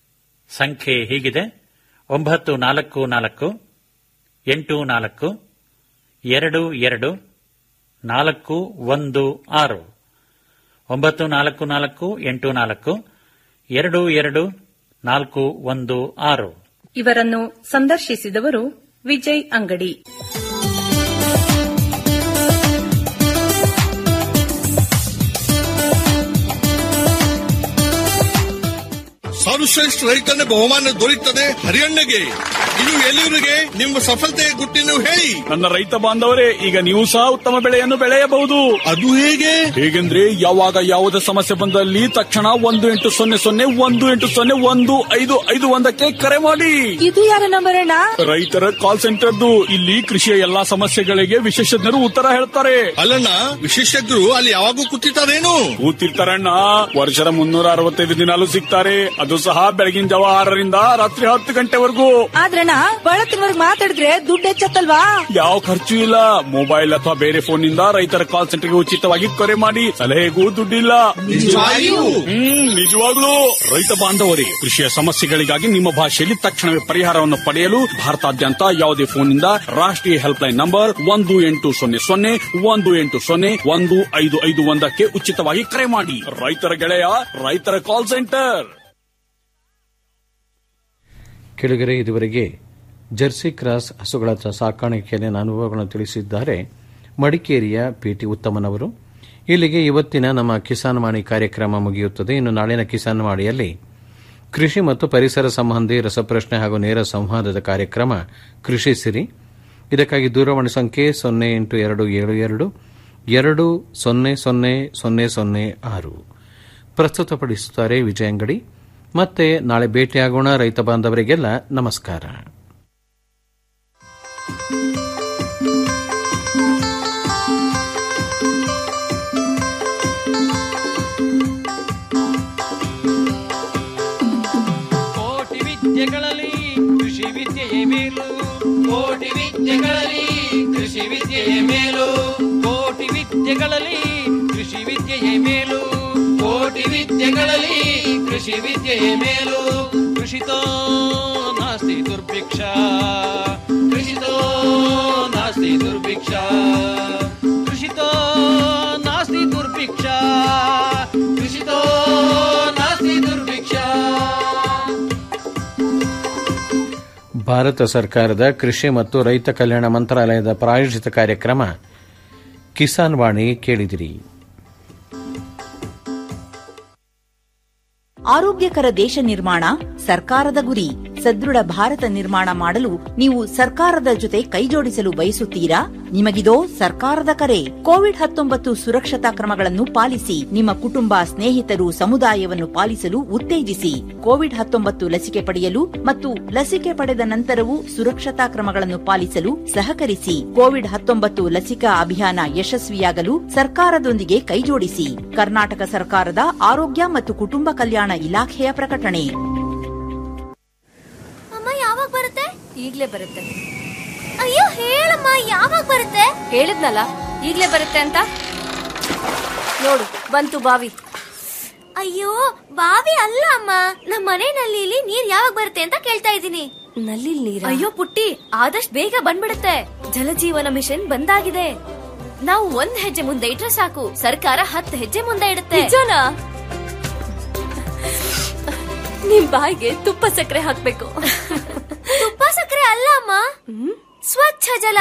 ಸಂಖ್ಯೆ ಹೀಗಿದೆ ಒಂಬತ್ತು ನಾಲ್ಕು ನಾಲ್ಕು ಎಂಟು ನಾಲ್ಕು ಎರಡು ಎರಡು ನಾಲ್ಕು ಒಂದು ಆರು ಒಂಬತ್ತು ನಾಲ್ಕು ನಾಲ್ಕು ಎಂಟು ನಾಲ್ಕು ಎರಡು ಎರಡು ನಾಲ್ಕು ಒಂದು ಆರು ಇವರನ್ನು ಸಂದರ್ಶಿಸಿದವರು ವಿಜಯ್ ಅಂಗಡಿ ಸರ್ವಶ್ರೇಷ್ಠ ರೈತನ ಬಹುಮಾನ ದೊರೆಯುತ್ತದೆ ಹರಿಯಣ್ಣಗೆ ಇದು ಎಲ್ಲಿವರಿಗೆ ನಿಮ್ಮ ಸಫಲತೆಯ ಗುಟ್ಟಿನ ಹೇಳಿ ನನ್ನ ರೈತ ಬಾಂಧವರೇ ಈಗ ನೀವು ಸಹ ಉತ್ತಮ ಬೆಳೆಯನ್ನು ಬೆಳೆಯಬಹುದು ಅದು ಹೇಗೆ ಹೇಗೆಂದ್ರೆ ಯಾವಾಗ ಯಾವುದೇ ಸಮಸ್ಯೆ ಬಂದಲ್ಲಿ ತಕ್ಷಣ ಒಂದು ಎಂಟು ಸೊನ್ನೆ ಸೊನ್ನೆ ಒಂದು ಎಂಟು ಸೊನ್ನೆ ಒಂದು ಐದು ಐದು ಒಂದಕ್ಕೆ ಕರೆ ಮಾಡಿ ಇದು ಯಾರ ನಂಬರ್ ಅಣ್ಣ ರೈತರ ಕಾಲ್ ಸೆಂಟರ್ದು ಇಲ್ಲಿ ಕೃಷಿಯ ಎಲ್ಲಾ ಸಮಸ್ಯೆಗಳಿಗೆ ವಿಶೇಷಜ್ಞರು ಉತ್ತರ ಹೇಳ್ತಾರೆ ಅಲ್ಲಣ್ಣ ವಿಶೇಷಜ್ಞರು ಅಲ್ಲಿ ಯಾವಾಗೂ ಕೂತಿರ್ತಾರೇನು ಕೂತಿರ್ತಾರಣ್ಣ ವರ್ಷದ ಮುನ್ನೂರ ಅರವತ್ತೈದು ದಿನಾಲು ಸಿಗ್ತಾರೆ ಅದು ಸಹ ಬೆಳಗಿನ ಜಾವ ಆರರಿಂದ ರಾತ್ರಿ ಹತ್ತು ಗಂಟೆವರೆಗೂ ಆದ್ರಣ್ಣ ಬಳತ್ತಿನವರ್ಗ್ ಮಾತಾಡಿದ್ರೆ ದುಡ್ಡು ಹೆಚ್ಚತ್ತಲ್ವಾ ಯಾವ ಖರ್ಚು ಇಲ್ಲ ಮೊಬೈಲ್ ಅಥವಾ ಬೇರೆ ಫೋನ್ ನಿಂದ ರೈತರ ಕಾಲ್ ಸೆಂಟರ್ಗೆ ಉಚಿತವಾಗಿ ಕರೆ ಮಾಡಿ ಸಲಹೆಗೂ ದುಡ್ಡಿಲ್ಲ ನಿಜವಾಗಿಯೂ? ಹ್ಮ್ ನಿಜವಾಗ್ಲೂ ರೈತ ಬಾಂಧವರೇ ಕೃಷಿಯ ಸಮಸ್ಯೆಗಳಿಗಾಗಿ ನಿಮ್ಮ ಭಾಷೆಯಲ್ಲಿ ತಕ್ಷಣವೇ ಪರಿಹಾರವನ್ನು ಪಡೆಯಲು ಭಾರತಾದ್ಯಂತ ಯಾವುದೇ ಫೋನ್ನಿಂದ ರಾಷ್ಟ್ರೀಯ ಹೆಲ್ಪ್ಲೈನ್ ನಂಬರ್ ಒಂದು ಎಂಟು ಸೊನ್ನೆ ಸೊನ್ನೆ ಒಂದು ಎಂಟು ಸೊನ್ನೆ ಒಂದು ಐದು ಐದು ಒಂದಕ್ಕೆ ಉಚಿತವಾಗಿ ಕರೆ ಮಾಡಿ ರೈತರ ಗೆಳೆಯ ರೈತರ ಕಾಲ್ ಸೆಂಟರ್ ಕೆಳಗರೆ ಇದುವರೆಗೆ ಜರ್ಸಿ ಕ್ರಾಸ್ ಹಸುಗಳ ಸಾಕಾಣಿಕೆಯಲ್ಲಿ ಅನುಭವಗಳನ್ನು ತಿಳಿಸಿದ್ದಾರೆ ಮಡಿಕೇರಿಯ ಪಿಟಿ ಉತ್ತಮನವರು ಇಲ್ಲಿಗೆ ಇವತ್ತಿನ ನಮ್ಮ ಕಿಸಾನ್ ವಾಣಿ ಕಾರ್ಯಕ್ರಮ ಮುಗಿಯುತ್ತದೆ ಇನ್ನು ನಾಳಿನ ಕಿಸಾನ್ ವಾಣಿಯಲ್ಲಿ ಕೃಷಿ ಮತ್ತು ಪರಿಸರ ಸಂಬಂಧಿ ರಸಪ್ರಶ್ನೆ ಹಾಗೂ ನೇರ ಸಂವಾದದ ಕಾರ್ಯಕ್ರಮ ಕೃಷಿ ಸಿರಿ ಇದಕ್ಕಾಗಿ ದೂರವಾಣಿ ಸಂಖ್ಯೆ ಸೊನ್ನೆ ಎಂಟು ಎರಡು ಏಳು ಎರಡು ಎರಡು ಸೊನ್ನೆ ಸೊನ್ನೆ ಸೊನ್ನೆ ಸೊನ್ನೆ ಆರು ಪ್ರಸ್ತುತಪಡಿಸುತ್ತಾರೆ ವಿಜಯಂಗಡಿ ಮತ್ತೆ ನಾಳೆ ಭೇಟಿಯಾಗೋಣ ರೈತ ಬಾಂಧವರಿಗೆಲ್ಲ ನಮಸ್ಕಾರ ಕೋಟಿ ವಿದ್ಯೆಗಳಲ್ಲಿ ಕೃಷಿ ವಿದ್ಯೆಯೇ ಮೇಲು ಕೋಟಿ ವಿದ್ಯೆಗಳಲ್ಲಿ ಕೃಷಿ ವಿದ್ಯೆಯೇ ಮೇಲು ಕೋಟಿ ವಿದ್ಯೆಗಳಲ್ಲಿ ಕೃಷಿ ವಿದ್ಯೆಯೇ ಮೇಲು ಕೋಟಿ ವಿದ್ಯೆಗಳಲ್ಲಿ ಕೃಷಿ ವಿದ್ಯೆಯೇ ಮೇಲು ಕೃಷಿತೋ ನಾಸ್ತಿ ದುರ್ಭಿಕ್ಷ ಕೃಷಿತೋ ನಾಸ್ತಿ ದುರ್ಭಿಕ್ಷ ಕೃಷಿತೋ ನಾಸ್ತಿ ದುರ್ಭಿಕ್ಷ ಕೃಷಿತೋ ನಾಸ್ತಿ ದುರ್ಭಿಕ್ಷ ಭಾರತ ಸರ್ಕಾರದ ಕೃಷಿ ಮತ್ತು ರೈತ ಕಲ್ಯಾಣ ಮಂತ್ರಾಲಯದ ಪ್ರಾಯೋಜಿತ ಕಾರ್ಯಕ್ರಮ ಕಿಸಾನ್ ವಾಣಿ ಕೇಳಿದಿರಿ ಆರೋಗ್ಯಕರ ದೇಶ ನಿರ್ಮಾಣ ಸರ್ಕಾರದ ಗುರಿ ಸದೃಢ ಭಾರತ ನಿರ್ಮಾಣ ಮಾಡಲು ನೀವು ಸರ್ಕಾರದ ಜೊತೆ ಕೈಜೋಡಿಸಲು ಬಯಸುತ್ತೀರಾ ನಿಮಗಿದೋ ಸರ್ಕಾರದ ಕರೆ ಕೋವಿಡ್ ಹತ್ತೊಂಬತ್ತು ಸುರಕ್ಷತಾ ಕ್ರಮಗಳನ್ನು ಪಾಲಿಸಿ ನಿಮ್ಮ ಕುಟುಂಬ ಸ್ನೇಹಿತರು ಸಮುದಾಯವನ್ನು ಪಾಲಿಸಲು ಉತ್ತೇಜಿಸಿ ಕೋವಿಡ್ ಹತ್ತೊಂಬತ್ತು ಲಸಿಕೆ ಪಡೆಯಲು ಮತ್ತು ಲಸಿಕೆ ಪಡೆದ ನಂತರವೂ ಸುರಕ್ಷತಾ ಕ್ರಮಗಳನ್ನು ಪಾಲಿಸಲು ಸಹಕರಿಸಿ ಕೋವಿಡ್ ಹತ್ತೊಂಬತ್ತು ಲಸಿಕಾ ಅಭಿಯಾನ ಯಶಸ್ವಿಯಾಗಲು ಸರ್ಕಾರದೊಂದಿಗೆ ಕೈಜೋಡಿಸಿ ಕರ್ನಾಟಕ ಸರ್ಕಾರದ ಆರೋಗ್ಯ ಮತ್ತು ಕುಟುಂಬ ಕಲ್ಯಾಣ ಇಲಾಖೆಯ ಪ್ರಕಟಣೆ ಅಮ್ಮ ಯಾವಾಗ ಬರುತ್ತೆ ಈಗ್ಲೇ ಬರುತ್ತೆ ಅಯ್ಯೋ ಹೇಳಮ್ಮ ಯಾವಾಗ ಬರುತ್ತೆ ಹೇಳಿದ್ನಲ್ಲ ಈಗ್ಲೇ ಬರುತ್ತೆ ಅಂತ ನೋಡು ಬಂತು ಬಾವಿ ಅಯ್ಯೋ ಬಾವಿ ಅಲ್ಲ ಅಮ್ಮ ನಮ್ಮ ಮನೆ ನಲ್ಲಿಲಿ ನೀರ್ ಯಾವಾಗ ಬರುತ್ತೆ ಅಂತ ಕೇಳ್ತಾ ಇದ್ದೀನಿ ನಲ್ಲಿ ನೀರ ಅಯ್ಯೋ ಪುಟ್ಟಿ ಆದಷ್ಟು ಬೇಗ ಬಂದ್ಬಿಡುತ್ತೆ ಜಲಜೀವನ ಮಿಷನ್ ಬಂದಾಗಿದೆ ನಾವು ಒಂದ್ ಹೆಜ್ಜೆ ಮುಂದೆ ಇಟ್ರೆ ಸಾಕು ಸರ್ಕಾರ ಹತ್ತು ಹೆಜ್ಜೆ ಮುಂದೆ ಇಡುತ್ತೆ ನಿಜನಾ ನಿಮ್ ಬಾಯಿಗೆ ತುಪ್ಪ ಸಕ್ಕರೆ ಹಾಕ್ಬೇಕು ತುಪ್ಪ ಸಕ್ಕರೆ ಅಲ್ಲ ಅಮ್ಮ ಸ್ವಚ್ಛ ಜಲ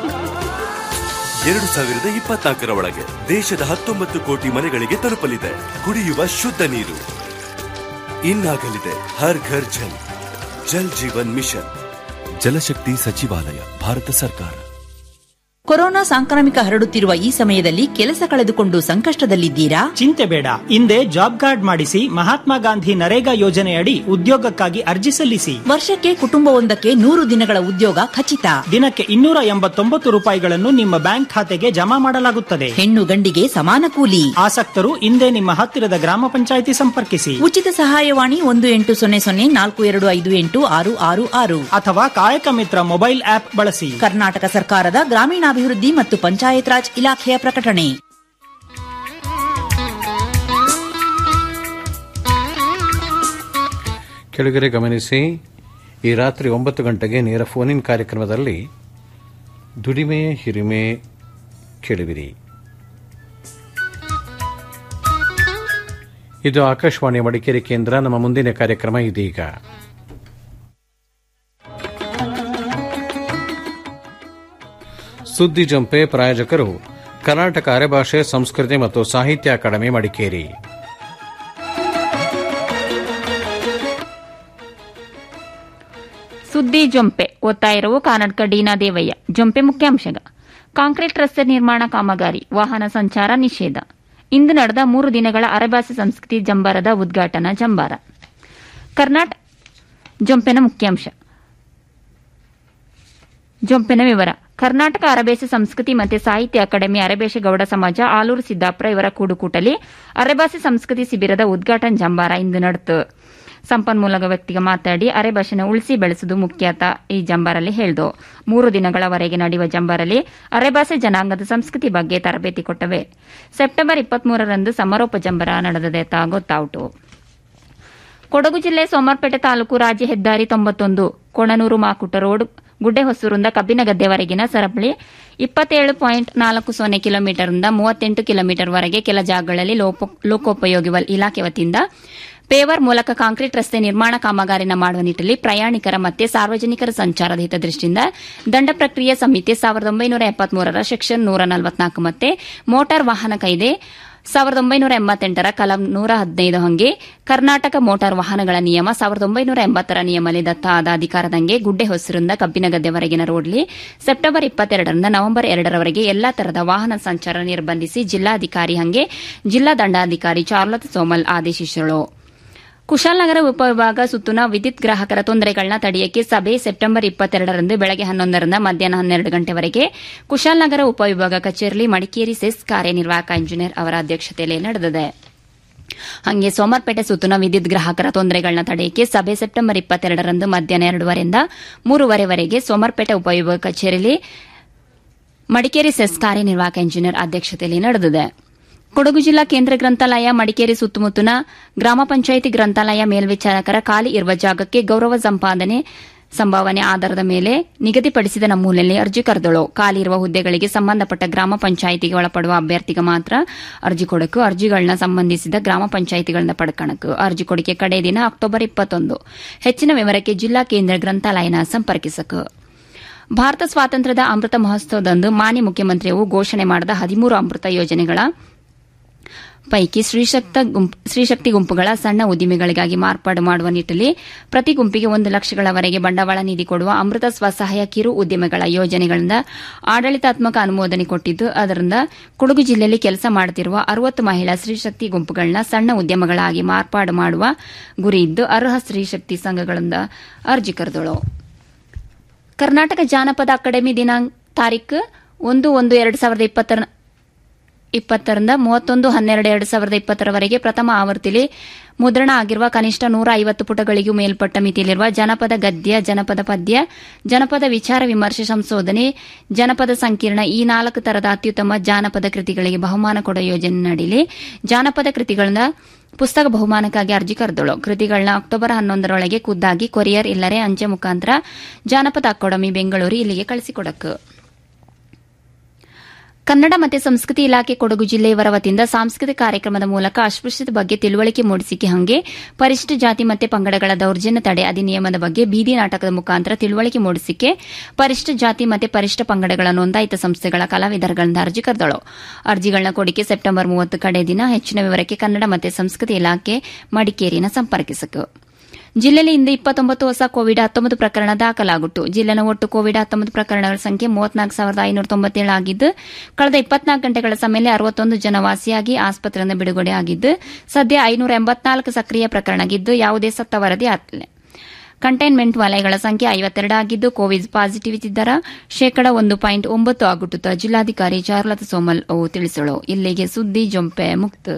ಎರಡು ಸಾವಿರದ ಇಪ್ಪತ್ನಾಲ್ಕರ ಒಳಗೆ ದೇಶದ ಹತ್ತೊಂಬತ್ತು ಕೋಟಿ ಮನೆಗಳಿಗೆ ತಲುಪಲಿದೆ ಕುಡಿಯುವ ಶುದ್ಧ ನೀರು ಇನ್ನಾಗಲಿದೆ ಹರ್ ಘರ್ ಜಲ್ ಜಲ್ ಜೀವನ್ ಮಿಷನ್ ಜಲಶಕ್ತಿ ಸಚಿವಾಲಯ ಭಾರತ ಸರ್ಕಾರ ಕೊರೋನಾ ಸಾಂಕ್ರಾಮಿಕ ಹರಡುತ್ತಿರುವ ಈ ಸಮಯದಲ್ಲಿ ಕೆಲಸ ಕಳೆದುಕೊಂಡು ಸಂಕಷ್ಟದಲ್ಲಿದ್ದೀರಾ ಚಿಂತೆ ಬೇಡ ಹಿಂದೆ ಜಾಬ್ ಕಾರ್ಡ್ ಮಾಡಿಸಿ ಮಹಾತ್ಮ ಗಾಂಧಿ ನರೇಗಾ ಯೋಜನೆಯಡಿ ಉದ್ಯೋಗಕ್ಕಾಗಿ ಅರ್ಜಿ ಸಲ್ಲಿಸಿ ವರ್ಷಕ್ಕೆ ಕುಟುಂಬವೊಂದಕ್ಕೆ ನೂರು ದಿನಗಳ ಉದ್ಯೋಗ ಖಚಿತ ದಿನಕ್ಕೆ ಇನ್ನೂರ ಎಂಬತ್ತೊಂಬತ್ತು ರೂಪಾಯಿಗಳನ್ನು ನಿಮ್ಮ ಬ್ಯಾಂಕ್ ಖಾತೆಗೆ ಜಮಾ ಮಾಡಲಾಗುತ್ತದೆ ಹೆಣ್ಣು ಗಂಡಿಗೆ ಸಮಾನ ಕೂಲಿ ಆಸಕ್ತರು ಹಿಂದೆ ನಿಮ್ಮ ಹತ್ತಿರದ ಗ್ರಾಮ ಪಂಚಾಯಿತಿ ಸಂಪರ್ಕಿಸಿ ಉಚಿತ ಸಹಾಯವಾಣಿ ಒಂದು ಎಂಟು ಸೊನ್ನೆ ಸೊನ್ನೆ ನಾಲ್ಕು ಎರಡು ಐದು ಎಂಟು ಆರು ಆರು ಆರು ಅಥವಾ ಕಾಯಕ ಮಿತ್ರ ಮೊಬೈಲ್ ಆಪ್ ಬಳಸಿ ಕರ್ನಾಟಕ ಸರ್ಕಾರದ ಗ್ರಾಮೀಣಾಭಿವೃದ್ಧಿ ಮತ್ತು ಪಂಚಾಯತ್ ರಾಜ್ ಇಲಾಖೆಯ ಪ್ರಕಟಣೆ ಕೆಳಗರೆ ಗಮನಿಸಿ ಈ ರಾತ್ರಿ ಒಂಬತ್ತು ಗಂಟೆಗೆ ನೇರ ಫೋನ್ ಇನ್ ಕಾರ್ಯಕ್ರಮದಲ್ಲಿ ದುಡಿಮೆ ಹಿರಿಮೆ ಕೇಳುವಿರಿ ಇದು ಆಕಾಶವಾಣಿ ಮಡಿಕೇರಿ ಕೇಂದ್ರ ನಮ್ಮ ಮುಂದಿನ ಕಾರ್ಯಕ್ರಮ ಇದೀಗ ಸುದ್ದಿ ಜಂಪೆ ಪ್ರಾಯೋಜಕರು ಕರ್ನಾಟಕ ಅರೆಭಾಷೆ ಸಂಸ್ಕೃತಿ ಮತ್ತು ಸಾಹಿತ್ಯ ಅಕಾಡೆಮಿ ಮಡಿಕೇರಿ ಸುದ್ದಿ ಜೊಂಪೆ ಓದ್ತಾ ಇರುವ ಕರ್ನಾಟಕ ಡೀನಾ ದೇವಯ್ಯ ಜೊಂಪೆ ಮುಖ್ಯಾಂಶಗ ಕಾಂಕ್ರೀಟ್ ರಸ್ತೆ ನಿರ್ಮಾಣ ಕಾಮಗಾರಿ ವಾಹನ ಸಂಚಾರ ನಿಷೇಧ ಇಂದು ನಡೆದ ಮೂರು ದಿನಗಳ ಅರೆಭಾಷೆ ಸಂಸ್ಕೃತಿ ಜಂಬಾರದ ಉದ್ಘಾಟನಾ ಜಂಬಾರ ಕರ್ನಾಟಕ ಜೊಂಪೆನ ಮುಖ್ಯಾಂಶ ಜೊಂಪೆನ ವಿವರ ಕರ್ನಾಟಕ ಅರಬೇಸೆ ಸಂಸ್ಕೃತಿ ಮತ್ತು ಸಾಹಿತ್ಯ ಅಕಾಡೆಮಿ ಅರಬೇಸೆ ಗೌಡ ಸಮಾಜ ಆಲೂರು ಸಿದ್ದಾಪುರ ಇವರ ಕೂಡುಕೂಟಲಿ ಅರೆಭಾಷೆ ಸಂಸ್ಕೃತಿ ಶಿಬಿರದ ಉದ್ಘಾಟನಾ ಜಂಬಾರ ಇಂದು ನಡೆತು ಸಂಪನ್ಮೂಲ ವ್ಯಕ್ತಿಗೆ ಮಾತಾಡಿ ಅರೆಭಾಷೆನ ಉಳಿಸಿ ಬೆಳೆಸುವುದು ಮುಖ್ಯತ ಈ ಜಂಬಾರಲ್ಲಿ ಹೇಳ್ದು ಮೂರು ದಿನಗಳವರೆಗೆ ನಡೆಯುವ ಜಂಬಾರಲ್ಲಿ ಅರೆಭಾಷೆ ಜನಾಂಗದ ಸಂಸ್ಕೃತಿ ಬಗ್ಗೆ ತರಬೇತಿ ಕೊಟ್ಟವೆ ಸೆಪ್ಟೆಂಬರ್ ಇಪ್ಪತ್ಮೂರರಂದು ಸಮಾರೋಪ ಜಂಬಾರ ನಡೆದದೆ ತಾ ಗೊತ್ತಾಯಿತು ಕೊಡಗು ಜಿಲ್ಲೆ ಸೋಮವಾರಪೇಟೆ ತಾಲೂಕು ರಾಜ್ಯ ಹೆದ್ದಾರಿ ತೊಂಬತ್ತೊಂದು ಕೊಣನೂರು ಮಾಕುಟ ರೋಡ್ ಗುಡ್ಡೆಹೊಸೂರಿಂದ ಕಬ್ಬಿನಗದ್ದೆವರೆಗಿನ ಸರಪಳಿ ಇಪ್ಪತ್ತೇಳು ಪಾಯಿಂಟ್ ನಾಲ್ಕು ಸೊನ್ನೆ ಕಿಲೋಮೀಟರ್ನಿಂದ ಮೂವತ್ತೆಂಟು ಕಿಲೋಮೀಟರ್ವರೆಗೆ ಕೆಲ ಜಾಗಗಳಲ್ಲಿ ಲೋಕೋಪಯೋಗಿ ಇಲಾಖೆ ವತಿಯಿಂದ ಪೇವರ್ ಮೂಲಕ ಕಾಂಕ್ರೀಟ್ ರಸ್ತೆ ನಿರ್ಮಾಣ ಕಾಮಗಾರಿನ ಮಾಡುವ ನಿಟ್ಟಲ್ಲಿ ಪ್ರಯಾಣಿಕರ ಮತ್ತೆ ಸಾರ್ವಜನಿಕರ ಸಂಚಾರದ ಹಿತದೃಷ್ಟಿಯಿಂದ ದಂಡ ಪ್ರಕ್ರಿಯೆ ಸಂಹಿತೆ ಸಾವಿರದ ಒಂಬೈನೂರ ಎಪ್ಪತ್ಮೂರರ ಸೆಕ್ಷನ್ ನೂರ ನಲವತ್ನಾಲ್ಕು ಮತ್ತೆ ಮೋಟಾರ್ ವಾಹನ ಕಾಯ್ದೆ ಸಾವಿರದ ಒಂಬೈನೂರ ಎಂಬತ್ತೆಂಟರ ಕಲಂ ನೂರ ಹದಿನೈದು ಹಂಗೆ ಕರ್ನಾಟಕ ಮೋಟಾರ್ ವಾಹನಗಳ ನಿಯಮ ಸಾವಿರದ ಒಂಬೈನೂರ ಎಂಬತ್ತರ ನಿಯಮದಲ್ಲಿ ದತ್ತ ಆದ ಅಧಿಕಾರದಂಗೆ ಗುಡ್ಡೆ ಹೊಸರಿಂದ ಕಬ್ಬಿನಗದ್ದೆವರೆಗಿನ ರೋಡ್ಲಿ ಸೆಪ್ಟೆಂಬರ್ ಇಪ್ಪತ್ತೆರಡರಿಂದ ನವೆಂಬರ್ ಎರಡರವರೆಗೆ ಎಲ್ಲಾ ತರದ ವಾಹನ ಸಂಚಾರ ನಿರ್ಬಂಧಿಸಿ ಜಿಲ್ಲಾಧಿಕಾರಿ ಹಂಗೆ ಜಿಲ್ಲಾ ದಂಡಾಧಿಕಾರಿ ಚಾರ್ಲತ್ ಸೋಮಲ್ ಆದೇಶಿಸಿದರು ಕುಶಾಲನಗರ ಉಪವಿಭಾಗ ಸುತ್ತುನ ವಿದ್ಯುತ್ ಗ್ರಾಹಕರ ತೊಂದರೆಗಳನ್ನ ತಡೆಯಕ್ಕೆ ಸಭೆ ಸೆಪ್ಟೆಂಬರ್ ಇಪ್ಪತ್ತೆರಡರಂದು ಬೆಳಗ್ಗೆ ಹನ್ನೊಂದರಿಂದ ಮಧ್ಯಾಹ್ನ ಹನ್ನೆರಡು ಗಂಟೆವರೆಗೆ ಕುಶಾಲನಗರ ಉಪವಿಭಾಗ ಕಚೇರಿ ಮಡಿಕೇರಿ ಸೆಸ್ ಕಾರ್ಯನಿರ್ವಾಹಕ ಇಂಜಿನಿಯರ್ ಅವರ ಅಧ್ಯಕ್ಷತೆಯಲ್ಲಿ ನಡೆದಿದೆ ಹಂಗೆ ಸೋಮವಾರಪೇಟೆ ಸುತ್ತುನ ವಿದ್ಯುತ್ ಗ್ರಾಹಕರ ತೊಂದರೆಗಳನ್ನ ತಡೆಯಕ್ಕೆ ಸಭೆ ಸೆಪ್ಟೆಂಬರ್ ಇಪ್ಪತ್ತೆರಡರಂದು ಮಧ್ಯಾಹ್ನ ಎರಡೂವರೆಯಿಂದ ಮೂರುವರೆವರೆಗೆ ಸೋಮವಾರಪೇಟೆ ಉಪವಿಭಾಗ ಕಚೇರಿಯಲ್ಲಿ ಮಡಿಕೇರಿ ಸೆಸ್ ಕಾರ್ಯನಿರ್ವಾಹಕ ಇಂಜಿನಿಯರ್ ಅಧ್ಯಕ್ಷತೆಯಲ್ಲಿ ನಡೆದಿದೆ ಕೊಡಗು ಜಿಲ್ಲಾ ಕೇಂದ್ರ ಗ್ರಂಥಾಲಯ ಮಡಿಕೇರಿ ಸುತ್ತಮುತ್ತಲಿನ ಗ್ರಾಮ ಪಂಚಾಯಿತಿ ಗ್ರಂಥಾಲಯ ಮೇಲ್ವಿಚಾರಕರ ಖಾಲಿ ಇರುವ ಜಾಗಕ್ಕೆ ಗೌರವ ಸಂಪಾದನೆ ಸಂಭಾವನೆ ಆಧಾರದ ಮೇಲೆ ನಿಗದಿಪಡಿಸಿದ ನಮೂನೆಯಲ್ಲಿ ಅರ್ಜಿ ಕರೆದಳು ಖಾಲಿ ಇರುವ ಹುದ್ದೆಗಳಿಗೆ ಸಂಬಂಧಪಟ್ಟ ಗ್ರಾಮ ಪಂಚಾಯಿತಿಗೆ ಒಳಪಡುವ ಅಭ್ಯರ್ಥಿಗೆ ಮಾತ್ರ ಅರ್ಜಿ ಕೊಡಕು ಅರ್ಜಿಗಳನ್ನ ಸಂಬಂಧಿಸಿದ ಗ್ರಾಮ ಪಂಚಾಯಿತಿಗಳಿಂದ ಪಡ್ಕಣಕು ಅರ್ಜಿ ಕೊಡಿಕೆ ಕಡೆ ದಿನ ಅಕ್ಟೋಬರ್ ಇಪ್ಪತ್ತೊಂದು ಹೆಚ್ಚಿನ ವಿವರಕ್ಕೆ ಜಿಲ್ಲಾ ಕೇಂದ್ರ ಗ್ರಂಥಾಲಯನ ಸಂಪರ್ಕಿಸಕು ಭಾರತ ಸ್ವಾತಂತ್ರ್ಯದ ಅಮೃತ ಮಹೋತ್ಸವದಂದು ಮಾನ್ಯ ಮುಖ್ಯಮಂತ್ರಿಯು ಘೋಷಣೆ ಮಾಡಿದ ಹದಿಮೂರು ಅಮೃತ ಯೋಜನೆಗಳ ಪೈಕಿ ಸ್ತ್ರೀಶಕ್ತಿ ಗುಂಪುಗಳ ಸಣ್ಣ ಉದ್ದಿಮೆಗಳಿಗಾಗಿ ಮಾರ್ಪಾಡು ಮಾಡುವ ನಿಟ್ಟಲ್ಲಿ ಪ್ರತಿ ಗುಂಪಿಗೆ ಒಂದು ಲಕ್ಷಗಳವರೆಗೆ ಬಂಡವಾಳ ನಿಧಿ ಕೊಡುವ ಅಮೃತ ಸ್ವಸಹಾಯ ಕಿರು ಉದ್ಯಮಗಳ ಯೋಜನೆಗಳಿಂದ ಆಡಳಿತಾತ್ಮಕ ಅನುಮೋದನೆ ಕೊಟ್ಟಿದ್ದು ಅದರಿಂದ ಕೊಡಗು ಜಿಲ್ಲೆಯಲ್ಲಿ ಕೆಲಸ ಮಾಡುತ್ತಿರುವ ಅರವತ್ತು ಮಹಿಳಾ ಸ್ತ್ರೀಶಕ್ತಿ ಗುಂಪುಗಳನ್ನ ಸಣ್ಣ ಉದ್ಯಮಗಳಾಗಿ ಮಾರ್ಪಾಡು ಮಾಡುವ ಗುರಿಯಿದ್ದು ಅರ್ಹ ಸ್ತ್ರೀಶಕ್ತಿ ಸಂಘಗಳಿಂದ ಅರ್ಜಿ ಕರೆದಳು ಕರ್ನಾಟಕ ಜಾನಪದ ಅಕಾಡೆಮಿ ದಿನಾಂಕ ತಾರೀಕು ಒಂದು ಒಂದು ಎರಡು ಸಾವಿರದ ಇಪ್ಪತ್ತರ ಇಪ್ಪತ್ತರಿಂದ ಮೂವತ್ತೊಂದು ಹನ್ನೆರಡು ಎರಡು ಸಾವಿರದ ಇಪ್ಪತ್ತರವರೆಗೆ ಪ್ರಥಮ ಆವೃತ್ತಿಯಲ್ಲಿ ಮುದ್ರಣ ಆಗಿರುವ ಕನಿಷ್ಠ ನೂರ ಐವತ್ತು ಪುಟಗಳಿಗೂ ಮೇಲ್ಪಟ್ಟ ಮಿತಿಯಲ್ಲಿರುವ ಜನಪದ ಗದ್ಯ ಜನಪದ ಪದ್ಯ ಜನಪದ ವಿಚಾರ ವಿಮರ್ಶೆ ಸಂಶೋಧನೆ ಜನಪದ ಸಂಕೀರ್ಣ ಈ ನಾಲ್ಕು ತರದ ಅತ್ಯುತ್ತಮ ಜಾನಪದ ಕೃತಿಗಳಿಗೆ ಬಹುಮಾನ ಕೊಡುವ ಯೋಜನೆ ನಡೀಲಿ ಜಾನಪದ ಕೃತಿಗಳಿಂದ ಪುಸ್ತಕ ಬಹುಮಾನಕ್ಕಾಗಿ ಅರ್ಜಿ ಕರೆದಳು ಕೃತಿಗಳನ್ನ ಅಕ್ಟೋಬರ್ ಹನ್ನೊಂದರೊಳಗೆ ಖುದ್ದಾಗಿ ಕೊರಿಯರ್ ಇಲ್ಲರೆ ಅಂಚೆ ಮುಖಾಂತರ ಜಾನಪದ ಅಕಾಡೆಮಿ ಬೆಂಗಳೂರು ಇಲ್ಲಿಗೆ ಕಳಿಸಿಕೊಡಕು ಕನ್ನಡ ಮತ್ತು ಸಂಸ್ಕೃತಿ ಇಲಾಖೆ ಕೊಡಗು ಜಿಲ್ಲೆಯವರ ವತಿಯಿಂದ ಸಾಂಸ್ಕೃತಿಕ ಕಾರ್ಯಕ್ರಮದ ಮೂಲಕ ಅಸ್ಪೃಶ್ಯತೆ ಬಗ್ಗೆ ತಿಳುವಳಿಕೆ ಮೂಡಿಸಿಕೆ ಹಂಗೆ ಪರಿಶಿಷ್ಟ ಜಾತಿ ಮತ್ತು ಪಂಗಡಗಳ ದೌರ್ಜನ್ಯ ತಡೆ ಅಧಿನಿಯಮದ ಬಗ್ಗೆ ಬೀದಿ ನಾಟಕದ ಮುಖಾಂತರ ತಿಳುವಳಿಕೆ ಮೂಡಿಸಿಕೆ ಪರಿಶಿಷ್ಟ ಜಾತಿ ಮತ್ತು ಪರಿಶಿಷ್ಟ ಪಂಗಡಗಳ ನೋಂದಾಯಿತ ಸಂಸ್ಥೆಗಳ ಕಲಾವಿದರುಗಳಿಂದ ಅರ್ಜಿ ಕರೆದಳು ಅರ್ಜಿಗಳನ್ನ ಕೊಡಿಕೆ ಸೆಪ್ಟೆಂಬರ್ ಮೂವತ್ತು ಕಡೆ ದಿನ ಹೆಚ್ಚಿನ ವಿವರಕ್ಕೆ ಕನ್ನಡ ಮತ್ತು ಸಂಸ್ಕೃತಿ ಇಲಾಖೆ ಮಡಿಕೇರಿನ ಸಂಪರ್ಕಿಸಕು ಜಿಲ್ಲೆಯಲ್ಲಿ ಇಂದು ಇಪ್ಪತ್ತೊಂಬತ್ತು ಹೊಸ ಕೋವಿಡ್ ಹತ್ತೊಂಬತ್ತು ಪ್ರಕರಣ ದಾಖಲಾಗುಟ್ಟು ಜಿಲ್ಲೆನ ಒಟ್ಟು ಕೋವಿಡ್ ಹತ್ತೊಂಬತ್ತು ಪ್ರಕರಣಗಳ ಸಂಖ್ಯೆ ಮೂವತ್ನಾಲ್ಕು ಸಾವಿರದ ಐನೂರ ತೊಂಬತ್ತೇಳು ಆಗಿದ್ದು ಕಳೆದ ಇಪ್ಪತ್ನಾಲ್ಕು ಗಂಟೆಗಳ ಸಮಯದಲ್ಲಿ ಅರವತ್ತೊಂದು ಜನ ವಾಸಿಯಾಗಿ ಆಸ್ಪತ್ರೆಯಿಂದ ಬಿಡುಗಡೆ ಆಗಿದ್ದು ಸದ್ಯ ಐನೂರ ಎಂಬತ್ನಾಲ್ಕು ಸಕ್ರಿಯ ಪ್ರಕರಣಗಿದ್ದು ಯಾವುದೇ ಸತ್ತ ವರದಿ ಆಗಿಲ್ಲ ಕಂಟೈನ್ಮೆಂಟ್ ವಲಯಗಳ ಸಂಖ್ಯೆ ಐವತ್ತೆರಡು ಆಗಿದ್ದು ಕೋವಿಡ್ ಪಾಸಿಟಿವಿಟಿ ದರ ಶೇಕಡ ಒಂದು ಪಾಯಿಂಟ್ ಒಂಬತ್ತು ಆಗುಟ್ಟುತ್ತ ಜಿಲ್ಲಾಧಿಕಾರಿ ಚಾರ್ಲತಾ ಸೋಮಲ್ ಅವು ತಿಳಿಸಳು ಇಲ್ಲಿಗೆ ಸುದ್ದಿ ಜೊಂಪೆ ಮುಕ್ತ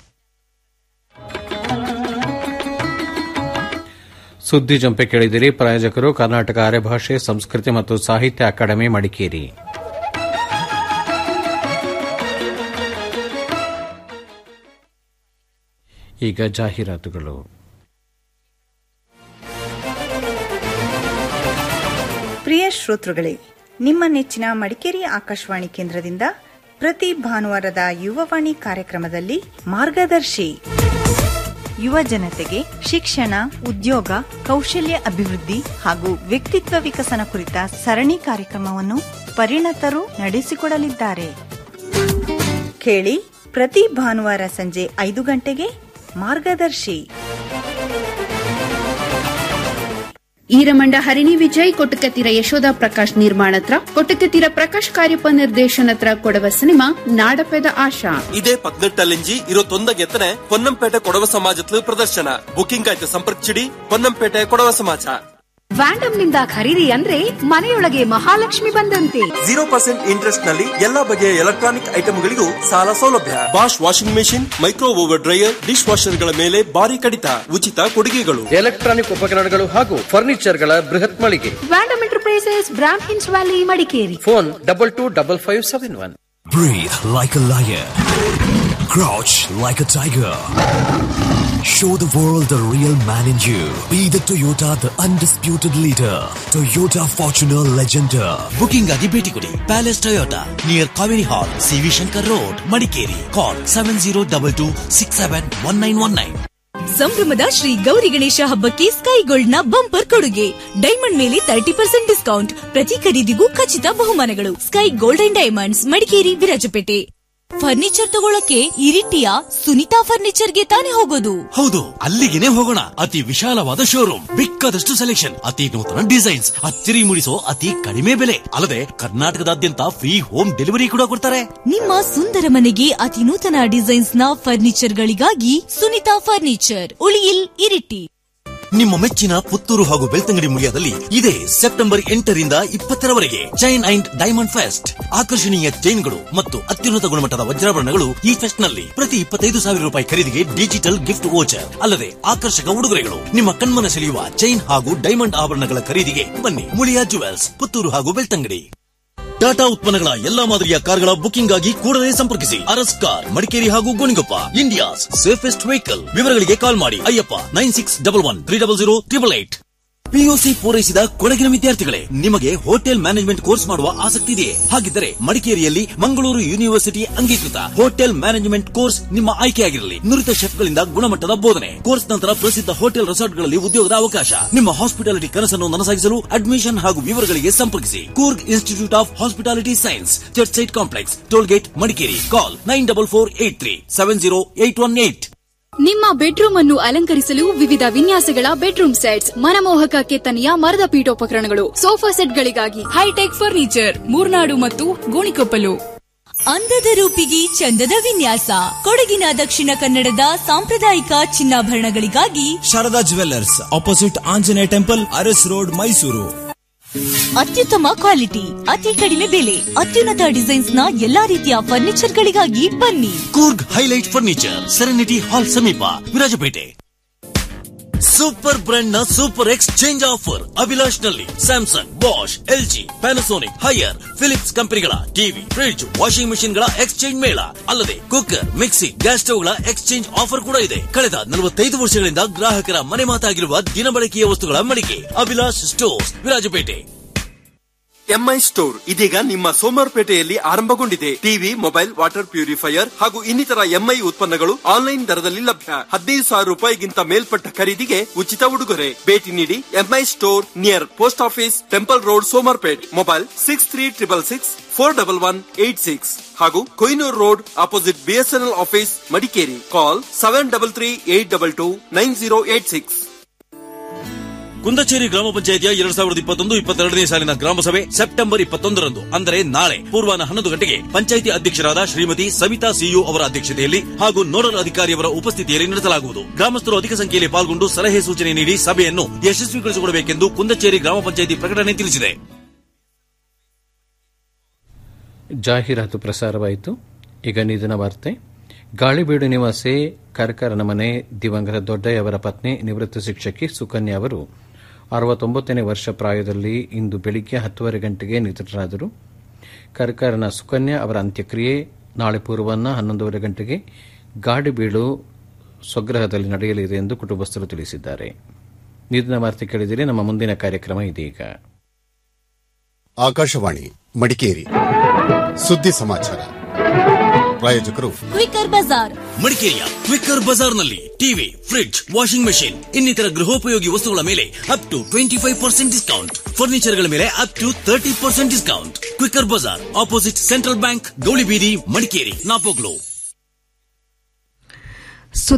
ಸುದ್ದಿ ಜಂಪೆ ಕೇಳಿದಿರಿ ಪ್ರಾಯೋಜಕರು ಕರ್ನಾಟಕ ಅರೆಭಾಷೆ ಸಂಸ್ಕೃತಿ ಮತ್ತು ಸಾಹಿತ್ಯ ಅಕಾಡೆಮಿ ಮಡಿಕೇರಿ ಈಗ ಜಾಹೀರಾತುಗಳು ಪ್ರಿಯ ಶ್ರೋತೃಗಳೇ ನಿಮ್ಮ ನೆಚ್ಚಿನ ಮಡಿಕೇರಿ ಆಕಾಶವಾಣಿ ಕೇಂದ್ರದಿಂದ ಪ್ರತಿ ಭಾನುವಾರದ ಯುವವಾಣಿ ಕಾರ್ಯಕ್ರಮದಲ್ಲಿ ಮಾರ್ಗದರ್ಶಿ ಯುವ ಜನತೆಗೆ ಶಿಕ್ಷಣ ಉದ್ಯೋಗ ಕೌಶಲ್ಯ ಅಭಿವೃದ್ಧಿ ಹಾಗೂ ವ್ಯಕ್ತಿತ್ವ ವಿಕಸನ ಕುರಿತ ಸರಣಿ ಕಾರ್ಯಕ್ರಮವನ್ನು ಪರಿಣತರು ನಡೆಸಿಕೊಡಲಿದ್ದಾರೆ ಕೇಳಿ ಪ್ರತಿ ಭಾನುವಾರ ಸಂಜೆ ಐದು ಗಂಟೆಗೆ ಮಾರ್ಗದರ್ಶಿ ಈರಮಂಡ ಹರಿಣಿ ವಿಜಯ್ ಕೊಟ್ಟಕತಿರ ಯಶೋಧ ಪ್ರಕಾಶ್ ನಿರ್ಮಾಣತ್ರ ಕೊಟ್ಟಕತಿರ ಪ್ರಕಾಶ್ ಕಾರ್ಯಪ ನಿರ್ದೇಶನತ್ರ ಕೊಡವ ಸಿನಿಮಾ ನಾಡಪೆದ ಆಶಾ ಇದೇ ಪದ್ನೆಟ್ಟಲ್ಲಿಂಜಿ ഇരുപത്തൊന്ന് എത്തനെ പൊന്നംപേಟೆ ಕೊಡವ ಸಮಾಜತ್ಲು ಪ್ರದರ್ಶನ ಬುಕಿಂಗ್ ಆಯ್ತು ಸಂಪರ್ಕಿಸಿಡಿ പൊന്നಂಪೇಟೆ ಕೊಡವ ಸಮಾಜ ವ್ಯಾಂಡಮ್ ನಿಂದ ಖರೀದಿ ಅಂದ್ರೆ ಮನೆಯೊಳಗೆ ಮಹಾಲಕ್ಷ್ಮಿ ಬಂದಂತೆ ಜೀರೋ ಪರ್ಸೆಂಟ್ ಇಂಟ್ರೆಸ್ಟ್ ನಲ್ಲಿ ಎಲ್ಲಾ ಬಗೆಯ ಎಲೆಕ್ಟ್ರಾನಿಕ್ ಐಟಮ್ಗಳಿಗೂ ಸಾಲ ಸೌಲಭ್ಯ Bosch washing machine micro over dryer dish ವಾಷರ್ಗಳ ಮೇಲೆ ಭಾರಿ ಕಡಿತ ಉಚಿತ ಕೊಡುಗೆಗಳು ಎಲೆಕ್ಟ್ರಾನಿಕ್ ಉಪಕರಣಗಳು ಹಾಗೂ ಫರ್ನಿಚರ್ಗಳ ಬೃಹತ್ ಮಳಿಗೆ Vandam enterprises Brahmins valley Madikeri phone double two double five seven one Breathe like a lion. Crouch like a tiger. Show the world the real man in you. Be the Toyota, the undisputed leader. Toyota Fortuner Legender. Booking ಆಗಿ ಭೇಟಿ ಕೊಡಿ palace Toyota near Kaveri hall CV Shankar road Madikeri call seven zero double two six seven one nine one nine ಸಂಭ್ರಮದ ಶ್ರೀ ಗೌರಿ ಗಣೇಶ ಹಬ್ಬಕ್ಕೆ sky gold ನ bumper ಕೊಡುಗೆ diamond ಮೇಲೆ thirty percent discount ಪ್ರತಿ ಖರೀದಿಗೂ ಖಚಿತ ಬಹುಮಾನಗಳು sky gold and diamonds Madikeri Virajpet furniture ತಗೊಳಕ್ಕೆ ಇರಿಟಿಯ ಸುನಿತಾ ಫರ್ನಿಚರ್ಗೆ ತಾನೇ ಹೋಗೋದು ಹೌದು ಅಲ್ಲಿಗೆನೆ ಹೋಗೋಣ ಅತಿ ವಿಶಾಲವಾದ ಶೋರೂಮ್ ಬೇಕಾದಷ್ಟು ಸೆಲೆಕ್ಷನ್ ಅತಿ ನೂತನ ಡಿಸೈನ್ಸ್ ಅಚ್ಚರಿ ಮೂಡಿಸೋ ಅತಿ ಕಡಿಮೆ ಬೆಲೆ ಅಲ್ಲದೆ ಕರ್ನಾಟಕದಾದ್ಯಂತ ಫ್ರೀ ಹೋಮ್ ಡೆಲಿವರಿ ಕೂಡ ಕೊಡ್ತಾರೆ ನಿಮ್ಮ ಸುಂದರ ಮನೆಗೆ ಅತಿ ನೂತನ ಡಿಸೈನ್ಸ್ ನ ಫರ್ನಿಚರ್ ಗಳಿಗಾಗಿ ಸುನಿತಾ ಫರ್ನಿಚರ್ ಉಳಿಯಿಲ್ ಇರಿಟಿ ನಿಮ್ಮ ಮೆಚ್ಚಿನ ಪುತ್ತೂರು ಹಾಗೂ ಬೆಳ್ತಂಗಡಿ ಮುಳಿಯಾದಲ್ಲಿ ಇದೆ ಸೆಪ್ಟೆಂಬರ್ ಎಂಟರಿಂದ ಇಪ್ಪತ್ತರವರೆಗೆ ಚೈನ್ ಅಂಡ್ ಡೈಮಂಡ್ ಫೆಸ್ಟ್ ಆಕರ್ಷಣೀಯ ಚೈನ್ಗಳು ಮತ್ತು ಅತ್ಯುನ್ನತ ಗುಣಮಟ್ಟದ ವಜ್ರಾಭರಣಗಳು ಈ ಫೆಸ್ಟ್ ನಲ್ಲಿ ಪ್ರತಿ ಇಪ್ಪತ್ತೈದು ಸಾವಿರ ರೂಪಾಯಿ ಖರೀದಿಗೆ ಡಿಜಿಟಲ್ ಗಿಫ್ಟ್ ವೋಚರ್ ಅಲ್ಲದೆ ಆಕರ್ಷಕ ಉಡುಗೊರೆಗಳು ನಿಮ್ಮ ಕಣ್ಮನ ಸೆಳೆಯುವ ಚೈನ್ ಹಾಗೂ ಡೈಮಂಡ್ ಆಭರಣಗಳ ಖರೀದಿಗೆ ಬನ್ನಿ ಮುಳಿಯಾ ಜುವೆಲ್ಸ್ ಪುತ್ತೂರು ಹಾಗೂ ಬೆಳ್ತಂಗಡಿ ಟಾಟಾ ಉತ್ಪನ್ನಗಳ ಎಲ್ಲಾ ಮಾದರಿಯ ಕಾರ್ಗಳ ಬುಕಿಂಗ್ ಆಗಿ ಕೂಡಲೇ ಸಂಪರ್ಕಿಸಿ ಅರಸ್ ಕಾರ್ ಮಡಿಕೇರಿ ಹಾಗೂ ಗೋಣಿಗೊಪ್ಪ ಇಂಡಿಯಾಸ್ ಸೇಫೆಸ್ಟ್ ವೆಹಿಕಲ್ ವಿವರಗಳಿಗೆ ಕಾಲ್ ಮಾಡಿ Ayyappa nine six double one three double zero triple eight PUC ಪೂರೈಸಿದ ಕೊಡಗಿನ ವಿದ್ಯಾರ್ಥಿಗಳೇ ನಿಮಗೆ ಹೋಟೆಲ್ ಮ್ಯಾನೇಜ್ಮೆಂಟ್ ಕೋರ್ಸ್ ಮಾಡುವ ಆಸಕ್ತಿ ಇದೆಯೇ ಹಾಗಿದ್ದರೆ ಮಡಿಕೇರಿಯಲ್ಲಿ ಮಂಗಳೂರು ಯೂನಿವರ್ಸಿಟಿ ಅಂಗೀಕೃತ ಹೋಟೆಲ್ ಮ್ಯಾನೇಜ್ಮೆಂಟ್ ಕೋರ್ಸ್ ನಿಮ್ಮ ಆಯ್ಕೆಯಾಗಿರಲಿ ನುರಿತ ಶೆಫ್ಗಳಿಂದ ಗುಣಮಟ್ಟದ ಬೋಧನೆ ಕೋರ್ಸ್ ನಂತರ ಪ್ರಸಿದ್ಧ ಹೋಟೆಲ್ ರೆಸಾರ್ಟ್ಗಳಲ್ಲಿ ಉದ್ಯೋಗದ ಅವಕಾಶ ನಿಮ್ಮ ಹಾಸ್ಪಿಟಾಲಿಟಿ ಕನಸನ್ನು ನನಸಾಗಿಸಲು ಅಡ್ಮಿಷನ್ ಹಾಗೂ ವಿವರಗಳಿಗೆ ಸಂಪರ್ಕಿಸಿ Coorg institute of hospitality science church side complex tollgate Madikeri call nine double four eight three seven zero eight one eight ನಿಮ್ಮ ಬೆಡ್ರೂಮ್ ಅನ್ನು ಅಲಂಕರಿಸಲು ವಿವಿಧ ವಿನ್ಯಾಸಗಳ ಬೆಡ್ರೂಮ್ ಸೆಟ್ಸ್ ಮನಮೋಹಕ ಕೆತ್ತನೆಯ ಮರದ ಪೀಠೋಪಕರಣಗಳು ಸೋಫಾ ಸೆಟ್ಗಳಿಗಾಗಿ ಹೈಟೆಕ್ ಫರ್ನಿಚರ್ ಮೂರ್ನಾಡು ಮತ್ತು ಗೋಣಿಕೊಪ್ಪಲು ಅಂದದ ರೂಪಿಗೆ ಚಂದದ ವಿನ್ಯಾಸ ಕೊಡಗಿನ ದಕ್ಷಿಣ ಕನ್ನಡದ ಸಾಂಪ್ರದಾಯಿಕ ಚಿನ್ನಾಭರಣಗಳಿಗಾಗಿ Sharada jewellers opposite Anjaneya temple Aras road Mysuru ಅತ್ಯುತ್ತಮ ಕ್ವಾಲಿಟಿ ಅತಿ ಕಡಿಮೆ ಬೆಲೆ ಅತ್ಯುನ್ನತ ಡಿಸೈನ್ಸ್ ನ ಎಲ್ಲಾ ರೀತಿಯ ಫರ್ನಿಚರ್ ಗಳಿಗಾಗಿ ಬನ್ನಿ Coorg highlight furniture serenity hall ಸಮೀಪ ವಿರಾಜಪೇಟೆ ಸೂಪರ್ ಬ್ರ್ಯಾಂಡ್ ನ ಸೂಪರ್ ಎಕ್ಸ್ಚೇಂಜ್ ಆಫರ್ ಅಭಿಲಾಷ್ ನಲ್ಲಿ Samsung Bosch LG Panasonic Haier Philips ಕಂಪನಿಗಳ ಟಿವಿ ಫ್ರಿಡ್ಜ್ ವಾಷಿಂಗ್ ಮೆಷಿನ್ ಗಳ ಎಕ್ಸ್ಚೇಂಜ್ ಮೇಳ ಅಲ್ಲದೆ ಕುಕ್ಕರ್ ಮಿಕ್ಸಿ ಗ್ಯಾಸ್ ಸ್ಟವ್ ಗಳ ಎಕ್ಸ್ಚೇಂಜ್ ಆಫರ್ ಕೂಡ ಇದೆ ಕಳೆದ ನಲವತ್ತೈದು ವರ್ಷಗಳಿಂದ ಗ್ರಾಹಕರ ಮನೆ ಮಾತಾಗಿರುವ ದಿನಬಳಕೆಯ ವಸ್ತುಗಳ ಮಳಿಗೆ Abhilash stores Virajpet MI store ಇದೀಗ ನಿಮ್ಮ ಸೋಮವಾರಪೇಟೆಯಲ್ಲಿ ಆರಂಭಗೊಂಡಿದೆ ಟಿವಿ ಮೊಬೈಲ್ ವಾಟರ್ ಪ್ಯೂರಿಫೈಯರ್ ಹಾಗೂ ಇನ್ನಿತರ ಎಂಐ ಉತ್ಪನ್ನಗಳು ಆನ್ಲೈನ್ ದರದಲ್ಲಿ ಲಭ್ಯ ಹದಿನೈದು ಸಾವಿರ ರೂಪಾಯಿಗಿಂತ ಮೇಲ್ಪಟ್ಟ ಖರೀದಿಗೆ ಉಚಿತ ಉಡುಗೊರೆ ಭೇಟಿ ನೀಡಿ MI store near post office temple road Somwarpet mobile six three triple six four double one eight six ಹಾಗೂ Koinur road opposite BSNL office Madikeri call seven double three eight double two nine zero eight six ಕುಂದಚೇರಿ ಗ್ರಾಮ ಪಂಚಾಯತಿಯ ಎರಡ್ ಸಾವಿರದ ಇಪ್ಪತ್ತೊಂದು ಇಪ್ಪತ್ತೆರಡನೇ ಸಾಲಿನ ಗ್ರಾಮ ಸಭೆ ಸೆಪ್ಟೆಂಬರ್ ಇಪ್ಪತ್ತೊಂದರಂದು ಅಂದರೆ ನಾಳೆ ಪೂರ್ವಾಹ್ನ ಹನ್ನೊಂದು ಗಂಟೆಗೆ ಪಂಚಾಯಿತಿ ಅಧ್ಯಕ್ಷರಾದ ಶ್ರೀಮತಿ ಸವಿತಾ ಸಿಯು ಅವರ ಅಧ್ಯಕ್ಷತೆಯಲ್ಲಿ ಹಾಗೂ ನೋಡಲ್ ಅಧಿಕಾರಿಯವರ ಉಪಸ್ಥಿತಿಯಲ್ಲಿ ನಡೆಸಲಾಗುವುದು ಗ್ರಾಮಸ್ಥರು ಅಧಿಕ ಸಂಖ್ಯೆಯಲ್ಲಿ ಪಾಲ್ಗೊಂಡು ಸಲಹೆ ಸೂಚನೆ ನೀಡಿ ಸಭೆಯನ್ನು ಯಶಸ್ವಿಗೊಳಿಸಿಕೊಡಬೇಕೆಂದು ಕುಂದಚೇರಿ ಗ್ರಾಮ ಪಂಚಾಯಿತಿ ಪ್ರಕಟಣೆ ತಿಳಿಸಿದೆ ಜಾಹೀರಾತು ಪ್ರಸಾರವಾಯಿತು ಈಗ ನಿಧನ ವಾರ್ತೆ ಗಾಳಿಬೀಡು ನಿವಾಸಿ ಕರ್ಕರನ ಮನೆ ದಿವಂಗತ ದೊಡ್ಡಯ್ಯವರ ಪತ್ನಿ ನಿವೃತ್ತ ಶಿಕ್ಷಕಿ ಸುಕನ್ಯಾ ಅವರು ಅರವತ್ತೊಂಬತ್ತನೇ ವರ್ಷ ಪ್ರಾಯದಲ್ಲಿ ಇಂದು ಬೆಳಿಗ್ಗೆ ಹತ್ತುವರೆ ಗಂಟೆಗೆ ನಿಧನರಾದರು ಕರ್ಕರನ ಸುಕನ್ಯಾ ಅವರ ಅಂತ್ಯಕ್ರಿಯೆ ನಾಳೆ ಪೂರ್ವಾಹ್ನ ಹನ್ನೊಂದೂವರೆ ಗಂಟೆಗೆ ಗಾಡಿಬೀಡು ಸ್ವಗ್ರಹದಲ್ಲಿ ನಡೆಯಲಿದೆ ಎಂದು ಕುಟುಂಬಸ್ಥರು ತಿಳಿಸಿದ್ದಾರೆ ನಿಧನ ವಾರ್ತೆ ಕೇಳಿದರೆ ನಮ್ಮ ಮುಂದಿನ ಕಾರ್ಯಕ್ರಮ ಇದೀಗ ಆಕಾಶವಾಣಿ ಮಡಿಕೇರಿ ಸುದ್ದಿ ಸಮಾಚಾರ ಪ್ರಾಯೋಜಕರು ಕ್ವಿಕರ್ ಬಜಾರ್ ಮಡಿಕೇರಿಯ ಕ್ವಿಕ್ಕರ್ ಬಜಾರ್ನಲ್ಲಿ ಟಿವಿ ಫ್ರಿಡ್ಜ್ ವಾಷಿಂಗ್ ಮೆಷಿನ್ ಇನ್ನಿತರ ಗೃಹೋಪಯೋಗಿ ವಸ್ತುಗಳ ಮೇಲೆ up to twenty five percent discount ಫರ್ನಿಚರ್ಗಳ ಮೇಲೆ up to thirty percent discount quicker bazaar opposite central bank Gowlibeedi Madikeri ನಾಪೋಗ್ಲು